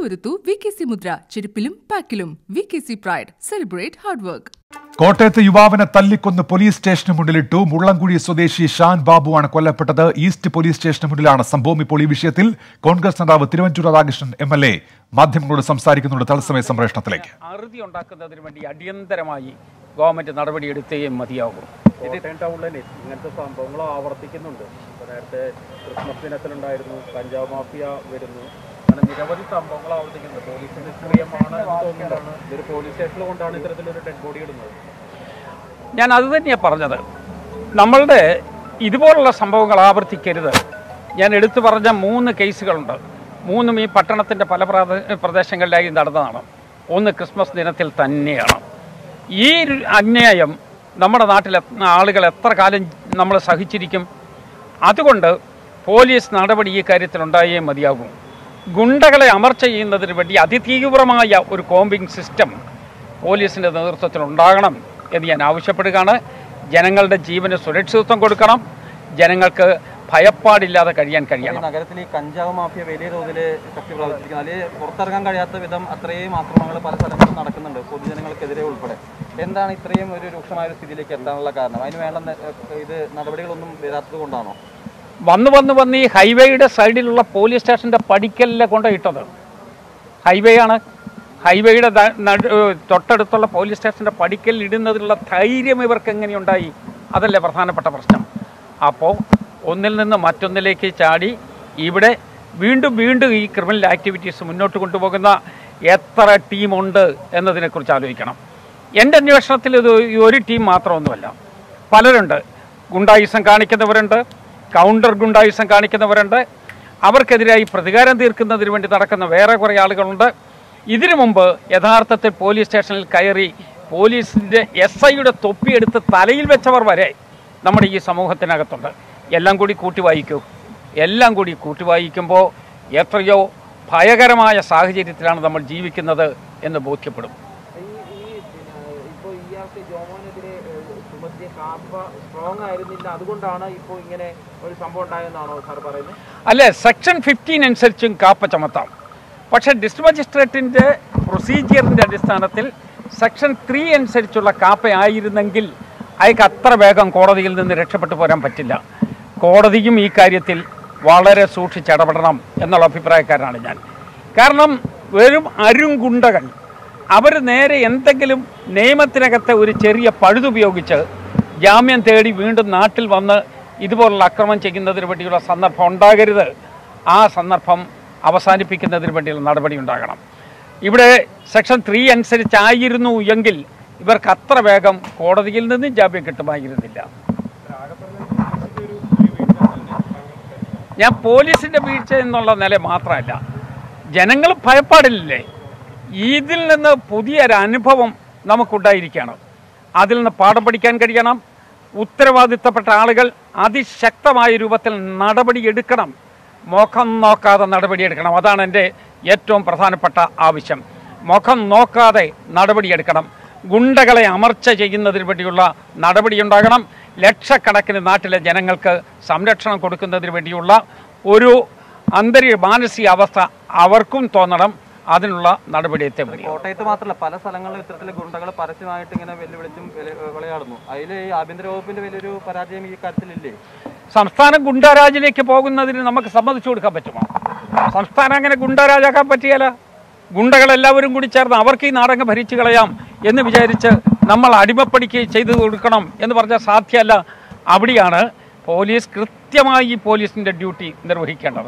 ഉറുത്തുവരുത്തു V K C മുദ്ര ചെരുപ്പിലും പാക്കിലും V K C pride celebrate hard work കോട്ടയത്ത് യുവാവിനെ തല്ലിക്കൊന്ന് പോലീസ് സ്റ്റേഷന് മുന്നിലിട്ടു മുള്ളംകുഴി സ്വദേശി ഷാൻ ബാബുവാണ് കൊല്ലപ്പെട്ടത് ഈസ്റ്റ് പോലീസ് സ്റ്റേഷന് മുന്നിലാണ് സംഭവം ഇപ്പോൾ ഈ വിഷയത്തിൽ കോൺഗ്രസ് നേതാവ് Thiruvanchoor Radhakrishnan M L A മാധ്യമങ്ങളോട് സംസാരിക്കുന്നുണ്ട് തത്സമയ സംപ്രേഷണത്തിലേക്ക് അറുതി ഉണ്ടാക്കുന്നതിന് വേണ്ടി അടിയന്തരമായി ഗവൺമെന്റ് നടപടിയെടുത്തേ മതിയാകൂ കോട്ടയം ടൗണിൽ ഇങ്ങനത്തെ സംഭവങ്ങൾ ആവർത്തിക്കുന്നുണ്ട് ഇപ്പോൾ നേരത്തെ ക്രിസ്മസ് ദിനത്തിലുണ്ടായിരുന്നു കഞ്ചാവ് മാഫിയ വരുന്നു അങ്ങനെ നിരവധി സംഭവങ്ങൾ ആവർത്തിക്കുന്നുണ്ട് പോലീസ് നിഷ്ക്രിയമാണ് എന്ന് തോന്നുന്നതാണ് ഇതൊരു പോലീസ് സ്റ്റേഷനിൽ കൊണ്ടാണ് ഇത്തരത്തിലൊരു ഡെഡ് ബോഡി ഇടുന്നത് ഞാൻ അത് തന്നെയാണ് പറഞ്ഞത് നമ്മളുടെ ഇതുപോലുള്ള സംഭവങ്ങൾ ആവർത്തിക്കരുത് ഞാൻ എടുത്തു പറഞ്ഞ മൂന്ന് കേസുകളുണ്ട് മൂന്നും ഈ പട്ടണത്തിൻ്റെ പല പ്രാദേ- പ്രദേശങ്ങളിലായി നടന്നതാണ് ഒന്ന് ക്രിസ്മസ് ദിനത്തിൽ തന്നെയാണ് ഈ ഒരു അന്യായം നമ്മുടെ നാട്ടിലെ ആളുകൾ എത്ര കാലം നമ്മൾ സഹിച്ചിരിക്കും അതുകൊണ്ട് പോലീസ് നടപടി ഈ കാര്യത്തിൽ ഉണ്ടായേ മതിയാകും ഗുണ്ടകളെ അമർച്ച ചെയ്യുന്നതിന് വേണ്ടി അതിതീവ്രമായ ഒരു കോമ്പിംഗ് സിസ്റ്റം പോലീസിൻ്റെ നേതൃത്വത്തിൽ ഉണ്ടാകണം എന്ന് ഞാൻ ആവശ്യപ്പെടുകയാണ് ജനങ്ങളുടെ ജീവന് സുരക്ഷിതത്വം കൊടുക്കണം ജനങ്ങൾക്ക് ഭയപ്പാടില്ലാതെ കഴിയാൻ കഴിയണം നഗരത്തിൽ ഈ കഞ്ചാവ് മാഫിയ വലിയ തോതിൽ ശക്തി പ്രാപിച്ചിരിക്കുന്നത് അതിൽ പുറത്തിറങ്ങാൻ കഴിയാത്ത വിധം അത്രയും ആക്രമണങ്ങൾ പല സ്ഥലങ്ങളിലും നടക്കുന്നുണ്ട് പൊതുജനങ്ങൾക്കെതിരെ ഉൾപ്പെടെ എന്താണ് ഇത്രയും ഒരു രൂക്ഷമായ ഒരു സ്ഥിതിയിലേക്ക് എത്താനുള്ള കാരണം അതിന് വേണ്ട ന- ഇത് നടപടികളൊന്നും വരാത്തത് കൊണ്ടാണോ വന്ന് വന്ന് വന്ന് ഈ ഹൈവേയുടെ സൈഡിലുള്ള പോലീസ് സ്റ്റേഷൻ്റെ പടിക്കലിലെ കൊണ്ടുപോയിട്ടത് ഹൈവേ ആണ് ഹൈവേയുടെ ദ- നടു- ഏഹ് തൊട്ടടുത്തുള്ള പോലീസ് സ്റ്റേഷൻ്റെ പടിക്കൽ ഇടുന്നതിലുള്ള ധൈര്യം ഇവർക്ക് എങ്ങനെയുണ്ടായി അതല്ലേ പ്രധാനപ്പെട്ട പ്രശ്നം അപ്പോൾ ഒന്നിൽ നിന്ന് മറ്റൊന്നിലേക്ക് ചാടി ഇവിടെ വീണ്ടും വീണ്ടും ഈ ക്രിമിനൽ ആക്ടിവിറ്റീസ് മുന്നോട്ട് കൊണ്ടുപോകുന്ന എത്ര ടീമുണ്ട് എന്നതിനെക്കുറിച്ച് ആലോചിക്കണം എൻ്റെ അന്വേഷണത്തിൽ ഇത് ഈ ഒരു ടീം മാത്രമൊന്നുമല്ല പലരുണ്ട് ഗുണ്ടായുസം കാണിക്കുന്നവരുണ്ട് കൗണ്ടർ ഗുണ്ടായുസം കാണിക്കുന്നവരുണ്ട് അവർക്കെതിരായി പ്രതികാരം തീർക്കുന്നതിന് വേണ്ടി നടക്കുന്ന വേറെ കുറേ ആളുകളുണ്ട് ഇതിനു മുമ്പ് യഥാർത്ഥത്തിൽ പോലീസ് സ്റ്റേഷനിൽ കയറി പോലീസിൻ്റെ എസ് ഐയുടെ തൊപ്പിയെടുത്ത് തലയിൽ വെച്ചവർ വരെ നമ്മുടെ ഈ സമൂഹത്തിനകത്തുണ്ട് എല്ലാം കൂടി കൂട്ടി വായിക്കൂ എല്ലാം കൂടി കൂട്ടി വായിക്കുമ്പോൾ എത്രയോ ഭയകരമായ സാഹചര്യത്തിലാണ് നമ്മൾ ജീവിക്കുന്നത് എന്ന് ബോധ്യപ്പെടും ഇപ്പോൾ ഇയാൾക്ക് ജോമോനെതിരെ ചുമത്തിയ കാപ്പ സ്ട്രോങ് ആയിരുന്നില്ല അതുകൊണ്ടാണ് ഇപ്പോൾ ഇങ്ങനെ ഒരു സംഭവം ഉണ്ടായെന്നാണോ സാർ പറയുന്നത് അല്ലേ സെക്ഷൻ ഫിഫ്റ്റീൻ അനുസരിച്ചും കാപ്പ ചുമത്താം പക്ഷേ ഡിസ്ട്രിക്ട് മജിസ്ട്രേറ്റിൻ്റെ പ്രൊസീജിയറിൻ്റെ അടിസ്ഥാനത്തിൽ സെക്ഷൻ ത്രീ അനുസരിച്ചുള്ള കാപ്പ ആയിരുന്നെങ്കിൽ അയാൾക്ക് അത്ര വേഗം കോടതിയിൽ നിന്ന് രക്ഷപ്പെട്ടു പോരാൻ പറ്റില്ല കോടതിയും ഈ കാര്യത്തിൽ വളരെ സൂക്ഷിച്ചിടപെടണം എന്നുള്ള അഭിപ്രായക്കാരനാണ് ഞാൻ കാരണം വെറും അരുങ്കുണ്ടകൾ അവർ നേരെ എന്തെങ്കിലും നിയമത്തിനകത്തെ ഒരു ചെറിയ പഴുതുപയോഗിച്ച് ജാമ്യം തേടി വീണ്ടും നാട്ടിൽ വന്ന് ഇതുപോലുള്ള അക്രമം ചെയ്യുന്നതിന് വേണ്ടിയുള്ള സന്ദർഭം ഉണ്ടാകരുത് ആ സന്ദർഭം അവസാനിപ്പിക്കുന്നതിന് വേണ്ടിയുള്ള നടപടി ഉണ്ടാകണം ഇവിടെ സെക്ഷൻ ത്രീ അനുസരിച്ചായിരുന്നു എങ്കിൽ ഇവർക്ക് അത്ര വേഗം കോടതിയിൽ നിന്നും ജാമ്യം കിട്ടുമായിരുന്നില്ല ഞാൻ പോലീസിൻ്റെ വീഴ്ച എന്നുള്ള നില മാത്രമല്ല ജനങ്ങൾ ഭയപ്പാടില്ലേ ഇതിൽ നിന്ന് പുതിയൊരു അനുഭവം നമുക്കുണ്ടായിരിക്കുകയാണ് അതിൽ നിന്ന് പാഠം പഠിക്കാൻ കഴിയണം ഉത്തരവാദിത്തപ്പെട്ട ആളുകൾ അതിശക്തമായ രൂപത്തിൽ നടപടി എടുക്കണം മുഖം നോക്കാതെ നടപടിയെടുക്കണം അതാണ് എൻ്റെ ഏറ്റവും പ്രധാനപ്പെട്ട ആവശ്യം മുഖം നോക്കാതെ നടപടിയെടുക്കണം ഗുണ്ടകളെ അമർച്ച ചെയ്യുന്നതിന് വേണ്ടിയുള്ള നടപടിയുണ്ടാകണം ലക്ഷക്കണക്കിന് നാട്ടിലെ ജനങ്ങൾക്ക് സംരക്ഷണം കൊടുക്കുന്നതിന് വേണ്ടിയുള്ള ഒരു അന്തരീ മാനസികാവസ്ഥ അവർക്കും തോന്നണം അതിനുള്ള നടപടി എത്തിയ മതി കോട്ടയത്ത് മാത്രമല്ല പല സ്ഥലങ്ങളിലും ഇത്തരത്തിലെ ഗുണ്ടകൾ പരസ്യമായിട്ട് ഇങ്ങനെ വെല്ലുവിളിച്ചും വില- വിളയാടുന്നു അതിൽ ഈ ആഭ്യന്തര വകുപ്പിന്റെ വലിയൊരു പരാജയം ഈ കാര്യത്തിലില്ലേ സംസ്ഥാനം ഗുണ്ടാരാജിലേക്ക് പോകുന്നതിന് നമുക്ക് സമ്മതിച്ചു കൊടുക്കാൻ പറ്റുമോ സംസ്ഥാനം അങ്ങനെ ഗുണ്ടാരാജാക്കാൻ പറ്റിയാല ഗുണ്ടകളെല്ലാവരും കൂടി ചേർന്ന് അവർക്ക് ഈ നാടകം ഭരിച്ചു കളയാം എന്ന് വിചാരിച്ച് നമ്മൾ അടിമപ്പടിക്ക് ചെയ്തു കൊടുക്കണം എന്ന് പറഞ്ഞാൽ സാധ്യമല്ല അവിടെയാണ് പോലീസ് കൃത്യമായി ഈ പോലീസിൻ്റെ ഡ്യൂട്ടി നിർവഹിക്കേണ്ടത്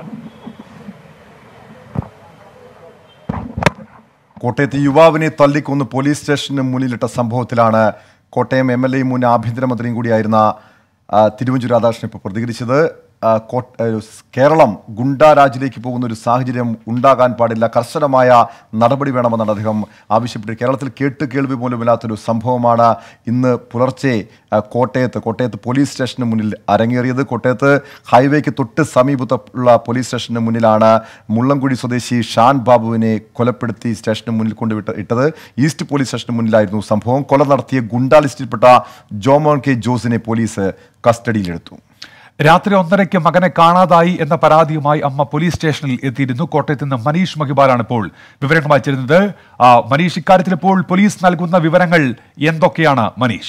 കോട്ടയത്ത് യുവാവിനെ തല്ലിക്കൊന്ന് പോലീസ് സ്റ്റേഷന് മുന്നിലിട്ട സംഭവത്തിലാണ് കോട്ടയം എം എൽ എയും മുൻ ആഭ്യന്തരമന്ത്രിയും കൂടിയായിരുന്ന ആ, തിരുവഞ്ചൂർ രാധാകൃഷ്ണൻ ഇപ്പോൾ പ്രതികരിച്ചത് ആ, കോ- ആ, കേരളം ഗുണ്ടാരാജിലേക്ക് പോകുന്ന ഒരു സാഹചര്യം ഉണ്ടാകാൻ പാടില്ല കർശനമായ നടപടി വേണമെന്നാണ് അദ്ദേഹം ആവശ്യപ്പെട്ടത് കേരളത്തിൽ കേട്ട് കേൾവി പോലുമില്ലാത്തൊരു സംഭവമാണ് ഇന്ന് പുലർച്ചെ ആ, കോട്ടയത്ത് കോട്ടയത്ത് പോലീസ് സ്റ്റേഷന് മുന്നിൽ അരങ്ങേറിയത് കോട്ടയത്ത് ഹൈവേക്ക് തൊട്ട് സമീപത്തുള്ള പോലീസ് സ്റ്റേഷന് മുന്നിലാണ് മുള്ളംകുഴി സ്വദേശി ഷാൻ ബാബുവിനെ കൊലപ്പെടുത്തി സ്റ്റേഷന് മുന്നിൽ കൊണ്ടുവിട്ട് ഇട്ടത് ഈസ്റ്റ് പോലീസ് സ്റ്റേഷന് മുന്നിലായിരുന്നു സംഭവം കൊല നടത്തിയ ഗുണ്ടാ ലിസ്റ്റിൽപ്പെട്ട ജോമോൻ കെ ജോസിനെ പോലീസ് കസ്റ്റഡിയിലെടുത്തു രാത്രി ഒന്നരയ്ക്ക് മകനെ കാണാതായി എന്ന പരാതിയുമായി അമ്മ പോലീസ് സ്റ്റേഷനിൽ എത്തിയിരുന്നു കോട്ടയത്ത് നിന്ന് മനീഷ് മഹിബാലാണ് ഇപ്പോൾ വിവരങ്ങൾ വായിച്ചിരുന്നത് ആ, മനീഷ് ഇക്കാര്യത്തിൽ ഇപ്പോൾ പോലീസ് നൽകുന്ന വിവരങ്ങൾ എന്തൊക്കെയാണ് മനീഷ്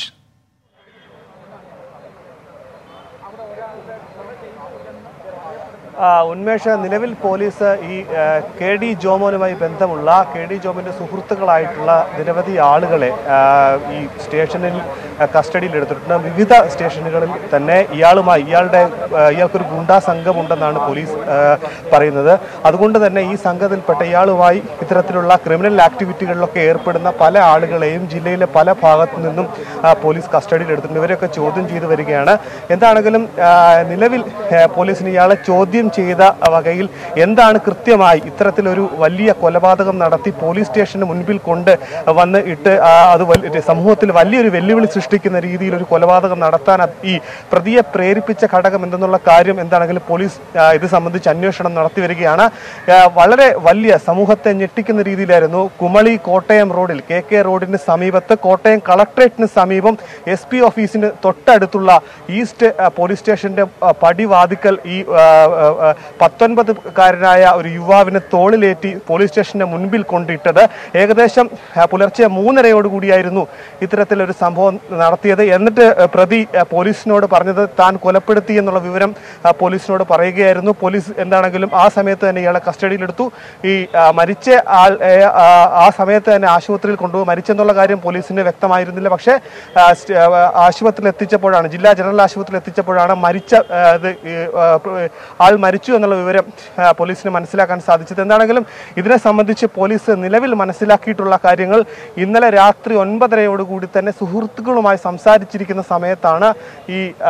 ആ, ഉന്മേഷ നിലവിൽ പോലീസ് ഈ ആ, കെ ഡി ജോമോനുമായി ബന്ധമുള്ള കെ ഡി ജോമിന്റെ സുഹൃത്തുക്കളായിട്ടുള്ള നിരവധി ആളുകളെ ആ, ഈ സ്റ്റേഷനിൽ ആ, കസ്റ്റഡിയിൽ എടുത്തിട്ടുണ്ട് വിവിധ സ്റ്റേഷനുകളിൽ തന്നെ ഇയാളുമായി ഇയാളുടെ ആ, ഇയാൾക്കൊരു ഗുണ്ടാ സംഘമുണ്ടെന്നാണ് പോലീസ് ആ, പറയുന്നത് അതുകൊണ്ട് തന്നെ ഈ സംഘത്തിൽപ്പെട്ട ഇയാളുമായി ഇത്തരത്തിലുള്ള ക്രിമിനൽ ആക്ടിവിറ്റികളിലൊക്കെ ഏർപ്പെടുന്ന പല ആളുകളെയും ജില്ലയിലെ പല ഭാഗത്തു നിന്നും ആ, പോലീസ് കസ്റ്റഡിയിൽ എടുത്തിട്ടുണ്ട് ഇവരെയൊക്കെ ചോദ്യം ചെയ്തു വരികയാണ് എന്താണെങ്കിലും ആ, നിലവിൽ ആ, പോലീസിന് ഇയാളെ ചോദ്യം ചെയ്ത വകയിൽ എന്താണ് കൃത്യമായി ഇത്തരത്തിലൊരു വലിയ കൊലപാതകം നടത്തി പോലീസ് സ്റ്റേഷന് മുൻപിൽ കൊണ്ട് വന്ന് ഇട്ട് ആ, അത് വലിയ- സമൂഹത്തിൽ വലിയൊരു വെല്ലുവിളി സൃഷ്ടിക്കുന്ന രീതിയിൽ ഒരു കൊലപാതകം നടത്താൻ അത് ഈ പ്രതിയെ പ്രേരിപ്പിച്ച ഘടകം എന്തെന്നുള്ള കാര്യം എന്താണെങ്കിലും പോലീസ് ആ, ഇത് സംബന്ധിച്ച് അന്വേഷണം നടത്തി വരികയാണ് ആ, വളരെ വലിയ സമൂഹത്തെ ഞെട്ടിക്കുന്ന രീതിയിലായിരുന്നു കുമളി കോട്ടയം റോഡിൽ കെ കെ റോഡിന് സമീപത്ത് കോട്ടയം കളക്ട്രേറ്റിന് സമീപം എസ് പി ഓഫീസിന് തൊട്ടടുത്തുള്ള ഈസ്റ്റ് ആ, പോലീസ് സ്റ്റേഷന്റെ ആ, പടിവാതിക്കൽ ഈ ആ, ആ, ആ, പത്തൊൻപതുകാരനായ ഒരു യുവാവിനെ തോളിലേറ്റി പോലീസ് സ്റ്റേഷന്റെ മുൻപിൽ കൊണ്ടിട്ടത് ഏകദേശം ആ, പുലർച്ചെ മൂന്നരയോടുകൂടിയായിരുന്നു ഇത്തരത്തിലൊരു സംഭവം നടത്തിയത് എന്നിട്ട് ആ, പ്രതി ആ, പോലീസിനോട് പറഞ്ഞത് താൻ കൊലപ്പെടുത്തി എന്നുള്ള വിവരം ആ, പോലീസിനോട് പറയുകയായിരുന്നു പോലീസ് എന്താണെങ്കിലും ആ സമയത്ത് തന്നെ ഇയാളെ കസ്റ്റഡിയിലെടുത്തു ഈ ആ, മരിച്ച ആൾ ഏ, ആ, ആ സമയത്ത് തന്നെ ആശുപത്രിയിൽ കൊണ്ടുപോയി മരിച്ചെന്നുള്ള കാര്യം പോലീസിന് വ്യക്തമായിരുന്നില്ല പക്ഷേ ആ, സ്റ്റ- ആ, ആശുപത്രിയിൽ എത്തിച്ചപ്പോഴാണ് ജില്ലാ ജനറൽ ആശുപത്രിയിൽ എത്തിച്ചപ്പോഴാണ് മരിച്ച ആ, ഇത് ഈ, ആ, പ്ര- ആൾ മരിച്ചു എന്നുള്ള വിവരം ആ, പോലീസിന് മനസ്സിലാക്കാൻ സാധിച്ചത് എന്താണെങ്കിലും ഇതിനെ സംബന്ധിച്ച് പോലീസ് നിലവിൽ മനസ്സിലാക്കിയിട്ടുള്ള കാര്യങ്ങൾ ഇന്നലെ രാത്രി ഒൻപതരയോടുകൂടി തന്നെ സുഹൃത്തുക്കളുമായി സംസാരിച്ചിരിക്കുന്ന സമയത്താണ് ഈ ആ,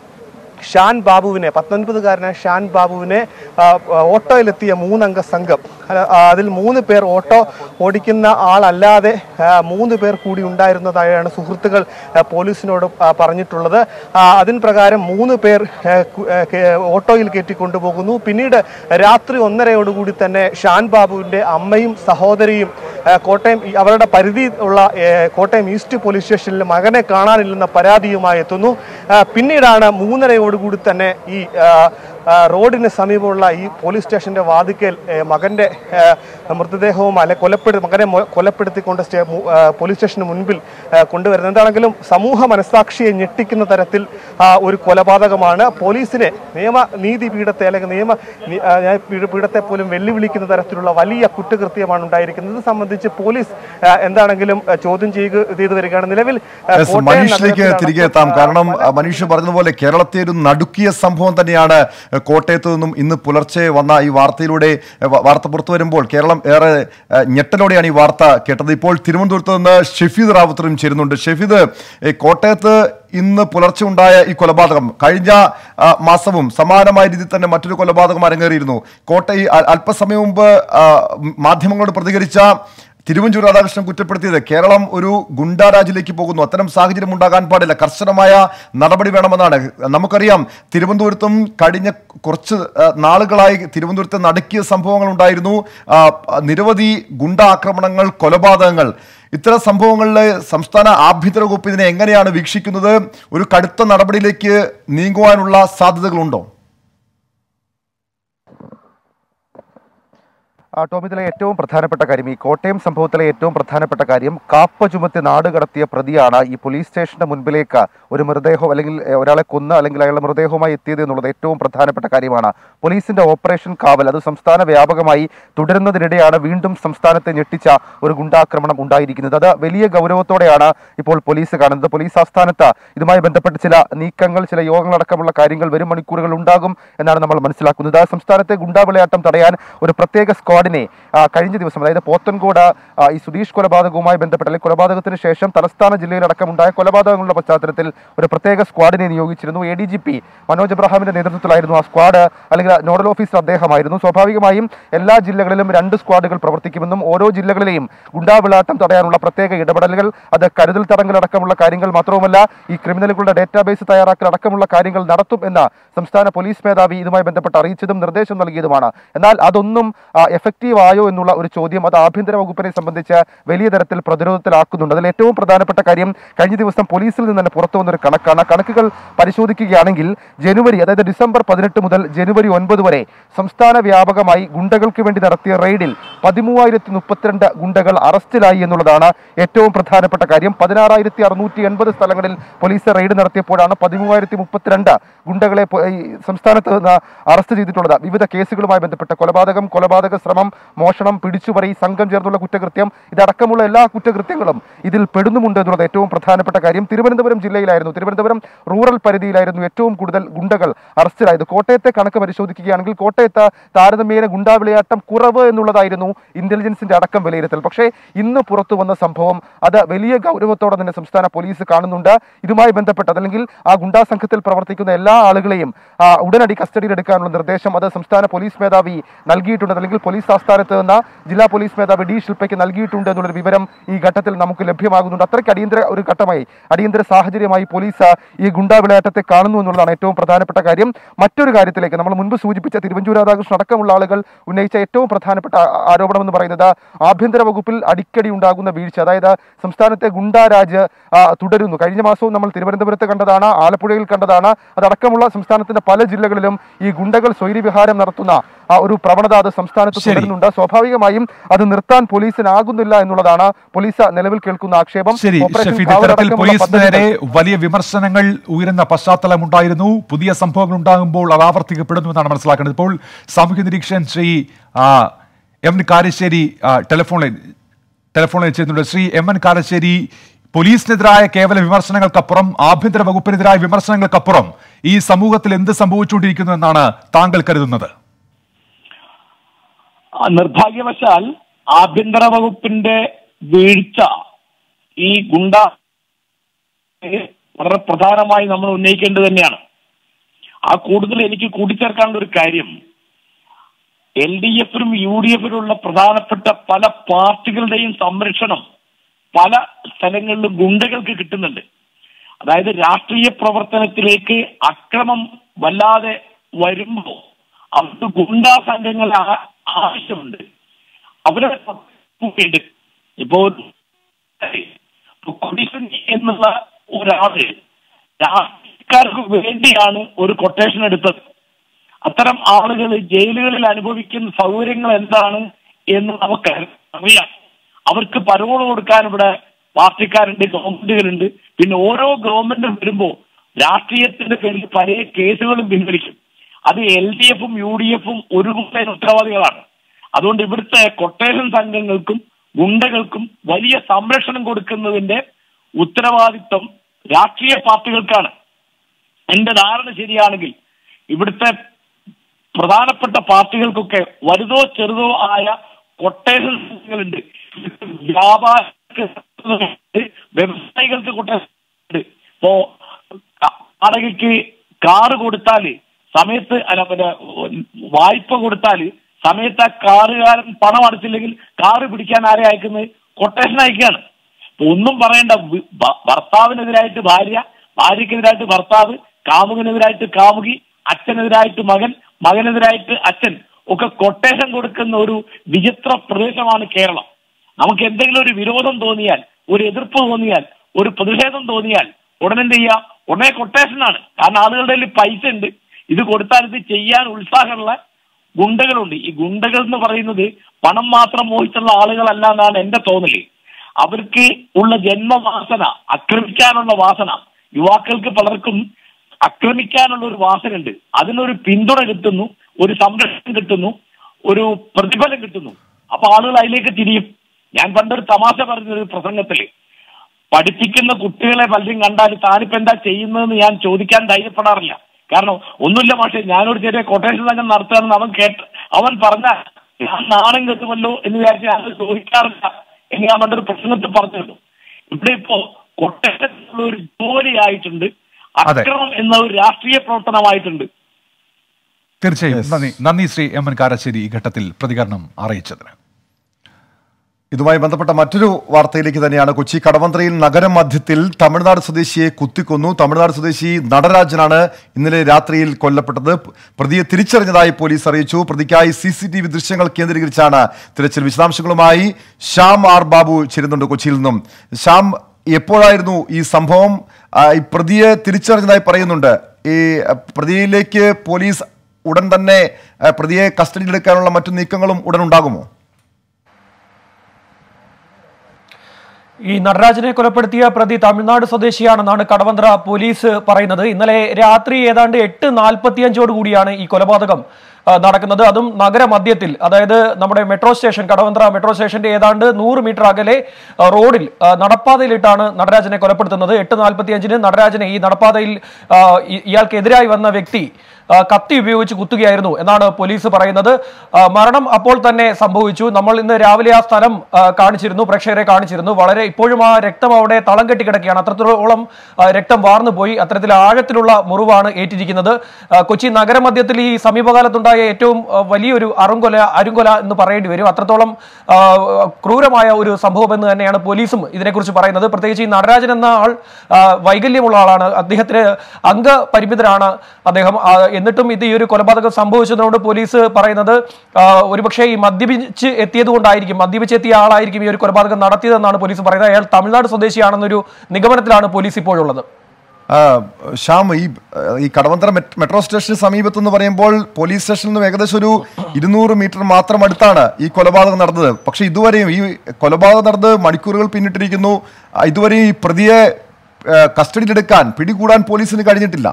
ഷാൻ ബാബുവിനെ പത്തൊൻപതുകാരനായ ഷാൻ ബാബുവിനെ ആ, ഓട്ടോയിലെത്തിയ മൂന്നംഗ സംഘം അല്ല, ആ, അതിൽ മൂന്ന് പേർ ഓട്ടോ ഓടിക്കുന്ന ആളല്ലാതെ ആ, മൂന്ന് പേർ കൂടി ഉണ്ടായിരുന്നതായാണ് സുഹൃത്തുക്കൾ ആ, പോലീസിനോട് ആ, പറഞ്ഞിട്ടുള്ളത് ആ, അതിൻ പ്രകാരം മൂന്ന് പേർ ആ, കു- ആ, കേ- ഓട്ടോയിൽ കയറ്റിക്കൊണ്ടുപോകുന്നു പിന്നീട് രാത്രി ഒന്നരയോടുകൂടി തന്നെ ഷാൻ ബാബുവിന്റെ അമ്മയും സഹോദരിയും ആ, കോട്ടയം ഈ അവരുടെ പരിധി ഉള്ള ഏ, കോട്ടയം ഈസ്റ്റ് പോലീസ് സ്റ്റേഷനിൽ മകനെ കാണാനില്ലെന്ന പരാതിയുമായി എത്തുന്നു ആ, പിന്നീടാണ് മൂന്നരയോടുകൂടി തന്നെ ഈ ആ, ആ, റോഡിന് സമീപമുള്ള ഈ പോലീസ് സ്റ്റേഷന്റെ വാതിക്കൽ ഏ, മകന്റെ ഏ, മൃതദേഹവും അല്ലെ കൊലപ്പെടു മകനെ മൊ- കൊലപ്പെടുത്തിക്കൊണ്ട് സ്റ്റേ മു- ആ, പോലീസ് സ്റ്റേഷന് മുൻപിൽ ആ, കൊണ്ടുവരുന്നത് എന്താണെങ്കിലും സമൂഹ മനസാക്ഷിയെ ഞെട്ടിക്കുന്ന തരത്തിൽ ആ, ഒരു കൊലപാതകമാണ് പോലീസിനെ നിയമ നീതിപീഠത്തെ അല്ലെങ്കിൽ നിയമ നി- ആ, ന്യായ പീഠ- പീഠത്തെ പോലും വെല്ലുവിളിക്കുന്ന തരത്തിലുള്ള വലിയ കുറ്റകൃത്യമാണ് ഉണ്ടായിരിക്കുന്നത് ഇത് സംബന്ധിച്ച് പോലീസ് ആ, എന്താണെങ്കിലും ആ, ചോദ്യം ചെയ്യുക ചെയ്തു വരികയാണ് നിലവിൽ ആ, എസ്, കോട്ടയം മനീഷിലേക്ക് നഗരത്തിലാണ് തിരികെ എത്താം ആ, കാരണം പല- ആ, മനീഷ് പറഞ്ഞതുപോലെ കേരളത്തെ ഒരു നടുക്കിയ സംഭവം തന്നെയാണ് ആ, കോട്ടയത്ത് നിന്നും ഇന്ന് പുലർച്ചെ വന്ന ഈ വാർത്തയിലൂടെ ആ, വ- വാർത്ത പുറത്തു വരുമ്പോൾ കേരളം ഏറെ ആ, ഞെട്ടലോടെയാണ് ഈ വാർത്ത കേട്ടത് ഇപ്പോൾ തിരുവനന്തപുരത്ത് നിന്ന് ഷെഫീദ് റാവുത്തറും ചേരുന്നുണ്ട് ഷെഫീദ് ഈ കോട്ടയത്ത് ഇന്ന് പുലർച്ചെ ഉണ്ടായ ഈ കൊലപാതകം കഴിഞ്ഞ ആ, മാസവും സമാനമായ രീതിയിൽ തന്നെ മറ്റൊരു കൊലപാതകം അരങ്ങേറിയിരുന്നു കോട്ടയം അ- അല്പസമയം മുമ്പ് ആ, മാധ്യമങ്ങളോട് പ്രതികരിച്ച തിരുവഞ്ചൂർ രാധാകൃഷ്ണൻ കുറ്റപ്പെടുത്തിയത് കേരളം ഒരു ഗുണ്ടാരാജിലേക്ക് പോകുന്നു അത്തരം സാഹചര്യം ഉണ്ടാകാൻ പാടില്ല കർശനമായ നടപടി വേണമെന്നാണ് നമുക്കറിയാം തിരുവനന്തപുരത്തും കഴിഞ്ഞ കുറച്ച് ആ, നാളുകളായി തിരുവനന്തപുരത്ത് നടുക്കിയ സംഭവങ്ങൾ ഉണ്ടായിരുന്നു ആ, നിരവധി ഗുണ്ട ആക്രമണങ്ങൾ കൊലപാതകങ്ങൾ ഇത്തരം സംഭവങ്ങളിലെ സംസ്ഥാന ആഭ്യന്തര വകുപ്പ് ഇതിനെ എങ്ങനെയാണ് വീക്ഷിക്കുന്നത് ഒരു കടുത്ത നടപടിയിലേക്ക് നീങ്ങുവാനുള്ള സാധ്യതകളുണ്ടോ ആ, ടോം ഇതിലെ ഏറ്റവും പ്രധാനപ്പെട്ട കാര്യം ഈ കോട്ടയം സംഭവത്തിലെ ഏറ്റവും പ്രധാനപ്പെട്ട കാര്യം കാപ്പ ചുമത്തി നാട് കടത്തിയ പ്രതിയാണ് ഈ പോലീസ് സ്റ്റേഷന്റെ മുൻപിലേക്ക് ഒരു മൃതദേഹം അല്ലെങ്കിൽ എ, ഒരാളെ കൊന്ന് അല്ലെങ്കിൽ അയാളുടെ മൃതദേഹവുമായി എത്തിയത് എന്നുള്ളത് ഏറ്റവും പ്രധാനപ്പെട്ട കാര്യമാണ് പോലീസിന്റെ ഓപ്പറേഷൻ കാവൽ അത് സംസ്ഥാന വ്യാപകമായി തുടരുന്നതിനിടെയാണ് വീണ്ടും സംസ്ഥാനത്തെ ഞെട്ടിച്ച ഒരു ഗുണ്ടാക്രമണം ഉണ്ടായിരിക്കുന്നത് അത് വലിയ ഗൗരവത്തോടെയാണ് ഇപ്പോൾ പോലീസ് കാണുന്നത് പോലീസ് ആസ്ഥാനത്ത് ഇതുമായി ബന്ധപ്പെട്ട് ചില നീക്കങ്ങൾ ചില യോഗങ്ങളടക്കമുള്ള കാര്യങ്ങൾ വരും മണിക്കൂറുകൾ ഉണ്ടാകും എന്നാണ് നമ്മൾ മനസ്സിലാക്കുന്നത് സംസ്ഥാനത്തെ ഗുണ്ടാ വിളയാട്ടം തടയാൻ ഒരു പ്രത്യേക സ്ക്വാഡിനെ ആ, കഴിഞ്ഞ ദിവസം അതായത് പോത്തൻകോട് ആ, ഈ സുധീഷ് കൊലപാതകവുമായി ബന്ധപ്പെട്ട് അല്ലെങ്കിൽ കൊലപാതകത്തിന് ശേഷം തലസ്ഥാന ജില്ലയിലടക്കം ഉണ്ടായ കൊലപാതകങ്ങളുടെ പശ്ചാത്തലത്തിൽ ഒരു പ്രത്യേക സ്ക്വാഡിനെ നിയോഗിച്ചിരുന്നു A D G P Manoj എബ്രഹാമിന്റെ നേതൃത്വത്തിലായിരുന്നു ആ സ്ക്വാഡ് അല്ലെങ്കിൽ നോഡൽ ഓഫീസർ അദ്ദേഹമായിരുന്നു സ്വാഭാവികമായും എല്ലാ ജില്ലകളിലും രണ്ട് സ്ക്വാഡുകൾ പ്രവർത്തിക്കുമെന്നും ഓരോ ജില്ലകളിലെയും ഗുണ്ടാവിളാട്ടം തടയാനുള്ള പ്രത്യേക ഇടപെടലുകൾ അത് കരുതൽ തടങ്കലടക്കമുള്ള കാര്യങ്ങൾ മാത്രവുമല്ല ഈ ക്രിമിനലുകളുടെ ഡേറ്റാബേസ് തയ്യാറാക്കൽ അടക്കമുള്ള കാര്യങ്ങൾ നടത്തും എന്ന് സംസ്ഥാന പോലീസ് മേധാവി ഇതുമായി ബന്ധപ്പെട്ട് അറിയിച്ചതും നിർദ്ദേശം നൽകിയതുമാണ് എന്നാൽ അതൊന്നും എഫക്റ്റീവ് എഫക്റ്റീവ് ആയോ എന്നുള്ള ഒരു ചോദ്യം അത് ആഭ്യന്തര വകുപ്പിനെ സംബന്ധിച്ച് വലിയ തരത്തിൽ പ്രതിരോധത്തിലാക്കുന്നുണ്ട് അതിൽ ഏറ്റവും പ്രധാനപ്പെട്ട കാര്യം കഴിഞ്ഞ ദിവസം പോലീസിൽ നിന്ന് തന്നെ പുറത്തു വന്നൊരു കണക്കാണ് കണക്കുകൾ പരിശോധിക്കുകയാണെങ്കിൽ ജനുവരി അതായത് ഡിസംബർ പതിനെട്ട് മുതൽ ജനുവരി ഒൻപത് വരെ സംസ്ഥാന വ്യാപകമായി ഗുണ്ടകൾക്ക് വേണ്ടി നടത്തിയ റെയ്ഡിൽ പതിമൂവായിരത്തി മുപ്പത്തിരണ്ട് ഗുണ്ടകൾ അറസ്റ്റിലായി എന്നുള്ളതാണ് ഏറ്റവും പ്രധാനപ്പെട്ട കാര്യം പതിനാറായിരത്തി അറുന്നൂറ്റി എൺപത് സ്ഥലങ്ങളിൽ പോലീസ് റെയ്ഡ് നടത്തിയപ്പോഴാണ് പതിമൂവായിരത്തി മുപ്പത്തിരണ്ട് ഗുണ്ടകളെ പൊ- ഈ സംസ്ഥാനത്ത് നിന്ന് അറസ്റ്റ് ചെയ്തിട്ടുള്ളത് വിവിധ കേസുകളുമായി ബന്ധപ്പെട്ട് കൊലപാതകം കൊലപാതക ശ്രമം മോഷണം പിടിച്ചുപറി സംഘം ചേർന്നുള്ള കുറ്റകൃത്യം ഇതടക്കമുള്ള എല്ലാ കുറ്റകൃത്യങ്ങളും ഇതിൽ പെടുന്നുമുണ്ട് എന്നുള്ളത് ഏറ്റവും പ്രധാനപ്പെട്ട കാര്യം തിരുവനന്തപുരം ജില്ലയിലായിരുന്നു തിരുവനന്തപുരം റൂറൽ പരിധിയിലായിരുന്നു ഏറ്റവും കൂടുതൽ ഗുണ്ടകൾ അറസ്റ്റിലായത് കോട്ടയത്തെ കണക്ക് പരിശോധിക്കുകയാണെങ്കിൽ കോട്ടയത്ത് താരതമ്യേന ഗുണ്ടാ വിളയാട്ടം കുറവ് എന്നുള്ളതായിരുന്നു ഇന്റലിജൻസിന്റെ അടക്കം വിലയിരുത്തൽ പക്ഷേ ഇന്ന് പുറത്തു വന്ന സംഭവം അത് വലിയ ഗൗരവത്തോടെ തന്നെ സംസ്ഥാന പോലീസ് കാണുന്നുണ്ട് ഇതുമായി ബന്ധപ്പെട്ട് അല്ലെങ്കിൽ ആ ഗുണ്ടാ സംഘത്തിൽ പ്രവർത്തിക്കുന്ന എല്ലാ ആളുകളെയും ആ, ഉടനടി കസ്റ്റഡിയിലെടുക്കാനുള്ള നിർദ്ദേശം അത് സംസ്ഥാന പോലീസ് മേധാവി നൽകിയിട്ടുണ്ട് അല്ലെങ്കിൽ പോലീസ് ആസ്ഥാനത്ത് നിന്ന് ജില്ലാ പോലീസ് മേധാവി ഡി ശില്പയ്ക്ക് നൽകിയിട്ടുണ്ട് എന്നുള്ളൊരു വിവരം ഈ ഘട്ടത്തിൽ നമുക്ക് ലഭ്യമാകുന്നുണ്ട് അത്രയ്ക്ക് അടിയന്തര ഒരു ഘട്ടമായി അടിയന്തര സാഹചര്യമായി പോലീസ് ഈ ഗുണ്ടാ വിളയാട്ടത്തെ കാണുന്നു എന്നുള്ളതാണ് ഏറ്റവും പ്രധാനപ്പെട്ട കാര്യം മറ്റൊരു കാര്യത്തിലേക്ക് നമ്മൾ മുൻപ് സൂചിപ്പിച്ച തിരുവഞ്ചൂർ രാധാകൃഷ്ണൻ അടക്കമുള്ള ആളുകൾ ഉന്നയിച്ച ഏറ്റവും പ്രധാനപ്പെട്ട ആ- ആരോപണം എന്ന് പറയുന്നത് ആഭ്യന്തര വകുപ്പിൽ അടിക്കടി ഉണ്ടാകുന്ന വീഴ്ച അതായത് സംസ്ഥാനത്തെ ഗുണ്ടാരാജ് ആ, തുടരുന്നു കഴിഞ്ഞ മാസവും നമ്മൾ തിരുവനന്തപുരത്ത് കണ്ടതാണ് ആലപ്പുഴയിൽ കണ്ടതാണ് അതടക്കമുള്ള സംസ്ഥാനത്തിന്റെ പല ജില്ലകളിലും ഈ ഗുണ്ടകൾ സ്വൈര്യവിഹാരം നടത്തുന്ന ആ ഒരു പ്രവണത അത് സംസ്ഥാനത്ത് ശരി. തുടരുന്നുണ്ട് സ്വാഭാവികമായും അത് നിർത്താൻ പോലീസിനാകുന്നില്ല എന്നുള്ളതാണ് പോലീസ് നിലവിൽ കേൾക്കുന്ന ആക്ഷേപം ശരി ഓപ്പറേഷൻ ഷഫീദ് കാവൽ ഇത്തരത്തിൽ അടക്കമുള്ള പോലീസിന് നേരെ പദ്ധതികൾ വലിയ വിമർശനങ്ങൾ ഉയരുന്ന പശ്ചാത്തലമുണ്ടായിരുന്നു പുതിയ സംഭവങ്ങൾ ഉണ്ടാകുമ്പോൾ അത് ആവർത്തിക്കപ്പെടുന്നു എന്നാണ് മനസ്സിലാക്കേണ്ടത് ഇപ്പോൾ സാമൂഹ്യ നിരീക്ഷകൻ ശ്രീ ആ, എം എൻ കാരശ്ശേരി ആ, ടെലിഫോണിൽ ടെലിഫോണിൽ ചെയ്യുന്നുണ്ട് ശ്രീ എം എൻ കാരശ്ശേരി പോലീസിനെതിരായ കേവല വിമർശനങ്ങൾക്കപ്പുറം ആഭ്യന്തര വകുപ്പിനെതിരായ വിമർശനങ്ങൾക്കപ്പുറം ഈ സമൂഹത്തിൽ എന്ത് സംഭവിച്ചുകൊണ്ടിരിക്കുന്നു എന്നാണ് താങ്കൾ കരുതുന്നത് ആ, നിർഭാഗ്യവശാൽ ആഭ്യന്തര വകുപ്പിന്റെ വീഴ്ച ഈ ഗുണ്ട വളരെ പ്രധാനമായി നമ്മൾ ഉന്നയിക്കേണ്ടത് തന്നെയാണ് ആ കൂടുതൽ എനിക്ക് കൂട്ടിച്ചേർക്കാനുള്ള ഒരു കാര്യം എൽ ഡി എഫിനും യു ഡി എഫിനുള്ള പ്രധാനപ്പെട്ട പല പാർട്ടികളുടെയും സംരക്ഷണം പല സ്ഥലങ്ങളിലും ഗുണ്ടകൾക്ക് കിട്ടുന്നുണ്ട് അതായത് രാഷ്ട്രീയ പ്രവർത്തനത്തിലേക്ക് അക്രമം വല്ലാതെ വരുമ്പോൾ അവർക്ക് ഗുണ്ടാ സംഘങ്ങൾ ആ- ആവശ്യമുണ്ട് അവരുടെ ഉണ്ട് ഇപ്പോ കൊട്ടേഷൻ എന്നുള്ള ഒരാള് രാഷ്ട്രീയക്കാർക്ക് വേണ്ടിയാണ് ഒരു കൊട്ടേഷൻ എടുത്തത് അത്തരം ആളുകൾ ജയിലുകളിൽ അനുഭവിക്കുന്ന സൗകര്യങ്ങൾ എന്താണ് എന്ന് നമുക്ക് അറിയാം അവർക്ക് പരോൾ കൊടുക്കാൻ ഇവിടെ പാർട്ടിക്കാരുണ്ട് ഗവൺമെന്റുകളുണ്ട് പിന്നെ ഓരോ ഗവൺമെന്റും വരുമ്പോൾ രാഷ്ട്രീയത്തിന്റെ പേരിൽ പല കേസുകളും പിൻവലിക്കും അത് എൽ ഡി എഫും യു ഡി എഫും ഒരുപോലെ ഉത്തരവാദികളാണ് അതുകൊണ്ട് ഇവിടുത്തെ കൊട്ടേഷൻ സംഘങ്ങൾക്കും ഗുണ്ടകൾക്കും വലിയ സംരക്ഷണം കൊടുക്കുന്നതിന്റെ ഉത്തരവാദിത്വം രാഷ്ട്രീയ പാർട്ടികൾക്കാണ് എന്റെ ധാരണ ശരിയാണെങ്കിൽ ഇവിടുത്തെ പ്രധാനപ്പെട്ട പാർട്ടികൾക്കൊക്കെ വലുതോ ചെറുതോ ആയ കൊട്ടേഷൻ സംഘങ്ങളുണ്ട് വ്യാപാരികൾക്ക് വ്യവസായികൾക്ക് കൊട്ടേഷൻ ഉണ്ട് ഇപ്പോ വാടകയ്ക്ക് കാറ് കൊടുത്താല് സമയത്ത് അല്ല പിന്നെ വായ്പ കൊടുത്താല് സമയത്ത് ആ കാറുകാരൻ പണം അടച്ചില്ലെങ്കിൽ കാറ് പിടിക്കാൻ ആരെ അയക്കുന്നത് കൊട്ടേഷൻ അയക്കുകയാണ് ഇപ്പൊ ഒന്നും പറയേണ്ട വി- ഭ- ഭർത്താവിനെതിരായിട്ട് ഭാര്യ ഭാര്യക്കെതിരായിട്ട് ഭർത്താവ് കാമുകനെതിരായിട്ട് കാമുകി അച്ഛനെതിരായിട്ട് മകൻ മകനെതിരായിട്ട് അച്ഛൻ ഒക്കെ കൊട്ടേഷൻ കൊടുക്കുന്ന ഒരു വിചിത്ര പ്രദേശമാണ് കേരളം നമുക്ക് എന്തെങ്കിലും ഒരു വിരോധം തോന്നിയാൽ ഒരു എതിർപ്പ് തോന്നിയാൽ ഒരു പ്രതിഷേധം തോന്നിയാൽ ഉടനെ എന്ത് ചെയ്യുക ഉടനെ കൊട്ടേഷനാണ് കാരണം ആളുകളുടെ കയ്യിൽ പൈസ ഉണ്ട് ഇത് കൊടുത്താൽ ഇത് ചെയ്യാൻ ഉത്സാഹമുള്ള ഗുണ്ടകളുണ്ട് ഈ ഗുണ്ടകൾ എന്ന് പറയുന്നത് പണം മാത്രം മോഹിച്ചുള്ള ആളുകളല്ല എന്നാണ് എന്റെ തോന്നല് അവർക്ക് ഉള്ള ജന്മവാസന ആക്രമിക്കാനുള്ള വാസന യുവാക്കൾക്ക് പലർക്കും ആക്രമിക്കാനുള്ള ഒരു വാസന ഉണ്ട് അതിനൊരു പിന്തുണ കിട്ടുന്നു ഒരു സംരക്ഷണം കിട്ടുന്നു ഒരു പ്രതിഫലം കിട്ടുന്നു അപ്പൊ ആളുകൾ അതിലേക്ക് തിരിയും ഞാൻ പണ്ടൊരു തമാശ പറഞ്ഞൊരു പ്രസംഗത്തില് പഠിപ്പിക്കുന്ന കുട്ടികളെ പലരും കണ്ടാൽ താനിപ്പോ എന്താ ചെയ്യുന്നതെന്ന് ഞാൻ ചോദിക്കാൻ ധൈര്യപ്പെടാറില്ല കാരണം ഒന്നുമില്ല പക്ഷേ ഞാനൊരു ചെറിയ കൊട്ടേഷൻ സംഘം നടത്തുകയാണെന്ന് അവൻ കേട്ട് അവൻ പറഞ്ഞ ഞാൻ നാണം കെട്ടുമല്ലോ എന്ന് വിചാരിച്ച് ഞാൻ അത് ചോദിക്കാറില്ല എന്ന് ഞാൻ പണ്ടൊരു പ്രസംഗത്തിൽ പറഞ്ഞിരുന്നു ഇവിടെ ഇപ്പോ കൊട്ടേഷൻ എന്നുള്ള ഒരു ജോലിയായിട്ടുണ്ട് അതെ. അക്രമം എന്ന ഒരു രാഷ്ട്രീയ പ്രവർത്തനമായിട്ടുണ്ട് തീർച്ചയായും നന്ദി നന്ദി ശ്രീ എം എൻ കാരശ്ശേരി ഈ ഘട്ടത്തിൽ പ്രതികരണം അറിയിച്ചതിന് ഇതുമായി ബന്ധപ്പെട്ട മറ്റൊരു വാർത്തയിലേക്ക് തന്നെയാണ് കൊച്ചി കടവന്ത്രയിൽ നഗരമധ്യത്തിൽ തമിഴ്നാട് സ്വദേശിയെ കുത്തിക്കൊന്നു തമിഴ്നാട് സ്വദേശി നടരാജനാണ് ഇന്നലെ രാത്രിയിൽ കൊല്ലപ്പെട്ടത് പ്രതിയെ തിരിച്ചറിഞ്ഞതായി പോലീസ് അറിയിച്ചു പ്രതിക്കായി സി സി ടി വി ദൃശ്യങ്ങൾ കേന്ദ്രീകരിച്ചാണ് തിരച്ചിൽ വിശദാംശങ്ങളുമായി ശ്യാം ആർ ബാബു ചേരുന്നുണ്ട് കൊച്ചിയിൽ നിന്നും ശ്യാം എപ്പോഴായിരുന്നു ഈ സംഭവം ആ, ഈ പ്രതിയെ തിരിച്ചറിഞ്ഞതായി പറയുന്നുണ്ട് ഈ അ, പ്രതിയിലേക്ക് പോലീസ് ഉടൻ തന്നെ ആ, പ്രതിയെ കസ്റ്റഡിയിലെടുക്കാനുള്ള മറ്റു നീക്കങ്ങളും ഉടൻ ഉണ്ടാകുമോ ഈ നടരാജനെ കൊലപ്പെടുത്തിയ പ്രതി തമിഴ്നാട് സ്വദേശിയാണെന്നാണ് കടവന്ത്ര പോലീസ് പറയുന്നത് ഇന്നലെ രാത്രി ഏതാണ്ട് എട്ട് നാൽപ്പത്തിയഞ്ചോട് കൂടിയാണ് ഈ കൊലപാതകം ആ, നടക്കുന്നത് അതും നഗരമധ്യത്തിൽ അതായത് നമ്മുടെ മെട്രോ സ്റ്റേഷൻ കടവന്ത്ര മെട്രോ സ്റ്റേഷന്റെ ഏതാണ്ട് നൂറ് മീറ്റർ അകലെ ആ, റോഡിൽ ആ, നടപ്പാതയിലിട്ടാണ് നടരാജനെ കൊലപ്പെടുത്തുന്നത് എട്ട് നാൽപ്പത്തിയഞ്ചിന് നടരാജനെ ഈ നടപ്പാതയിൽ ആ, ഇ- ഇയാൾക്കെതിരായി വന്ന വ്യക്തി ആ, കത്തി ഉപയോഗിച്ച് കുത്തുകയായിരുന്നു എന്നാണ് പോലീസ് പറയുന്നത് ആ, മരണം അപ്പോൾ തന്നെ സംഭവിച്ചു നമ്മൾ ഇന്ന് രാവിലെ ആ സ്ഥലം ആ, കാണിച്ചിരുന്നു പ്രേക്ഷകരെ കാണിച്ചിരുന്നു വളരെ ഇപ്പോഴും ആ രക്തം അവിടെ തളം കെട്ടി കിടക്കുകയാണ് അത്രത്തോളം ആ, രക്തം വാർന്നു പോയി അത്തരത്തിൽ ആഴത്തിലുള്ള മുറിവാണ് ഏറ്റിരിക്കുന്നത് ആ, കൊച്ചി നഗരമധ്യത്തിൽ ഈ സമീപകാലത്തുണ്ടായ ഏറ്റവും ആ, വലിയൊരു അറുങ്കൊല അരുങ്കൊല എന്ന് പറയേണ്ടി വരും അത്രത്തോളം ആ, ക്രൂരമായ ഒരു സംഭവം എന്ന് തന്നെയാണ് പോലീസും ഇതിനെക്കുറിച്ച് പറയുന്നത് പ്രത്യേകിച്ച് ഈ നടരാജൻ എന്ന ആൾ ആ, വൈകല്യമുള്ള ആളാണ് അദ്ദേഹത്തിന് അംഗപരിമിതരാണ് അദ്ദേഹം ആ, എന്നിട്ടും ഇത് ഈ ഒരു കൊലപാതകം സംഭവിച്ചതുകൊണ്ട് പോലീസ് പറയുന്നത് ആ, ഒരുപക്ഷെ ഈ മദ്യപിച്ച് എത്തിയത് കൊണ്ടായിരിക്കും മദ്യപിച്ച് എത്തിയ ആളായിരിക്കും ഈ ഒരു കൊലപാതകം നടത്തിയതെന്നാണ് പോലീസ് പറയുന്നത് അയാൾ തമിഴ്നാട് സ്വദേശിയാണെന്നൊരു നിഗമനത്തിലാണ് പോലീസ് ഇപ്പോഴുള്ളത് ആ, ശ്യാം ഈ ഈ കടവന്തര മെറ്റ്- മെട്രോ സ്റ്റേഷന് സമീപത്ത് എന്ന് പറയുമ്പോൾ പോലീസ് സ്റ്റേഷനിൽ നിന്നും ഏകദേശം ഒരു ഇരുന്നൂറ് മീറ്റർ മാത്രം അടുത്താണ് ഈ കൊലപാതകം നടന്നത് പക്ഷെ ഇതുവരെയും ഈ കൊലപാതകം നടന്ന് മണിക്കൂറുകൾ പിന്നിട്ടിരിക്കുന്നു ആ, ഇതുവരെയും ഈ പ്രതിയെ ആ, കസ്റ്റഡിയിലെടുക്കാൻ പിടികൂടാൻ പോലീസിന് കഴിഞ്ഞിട്ടില്ല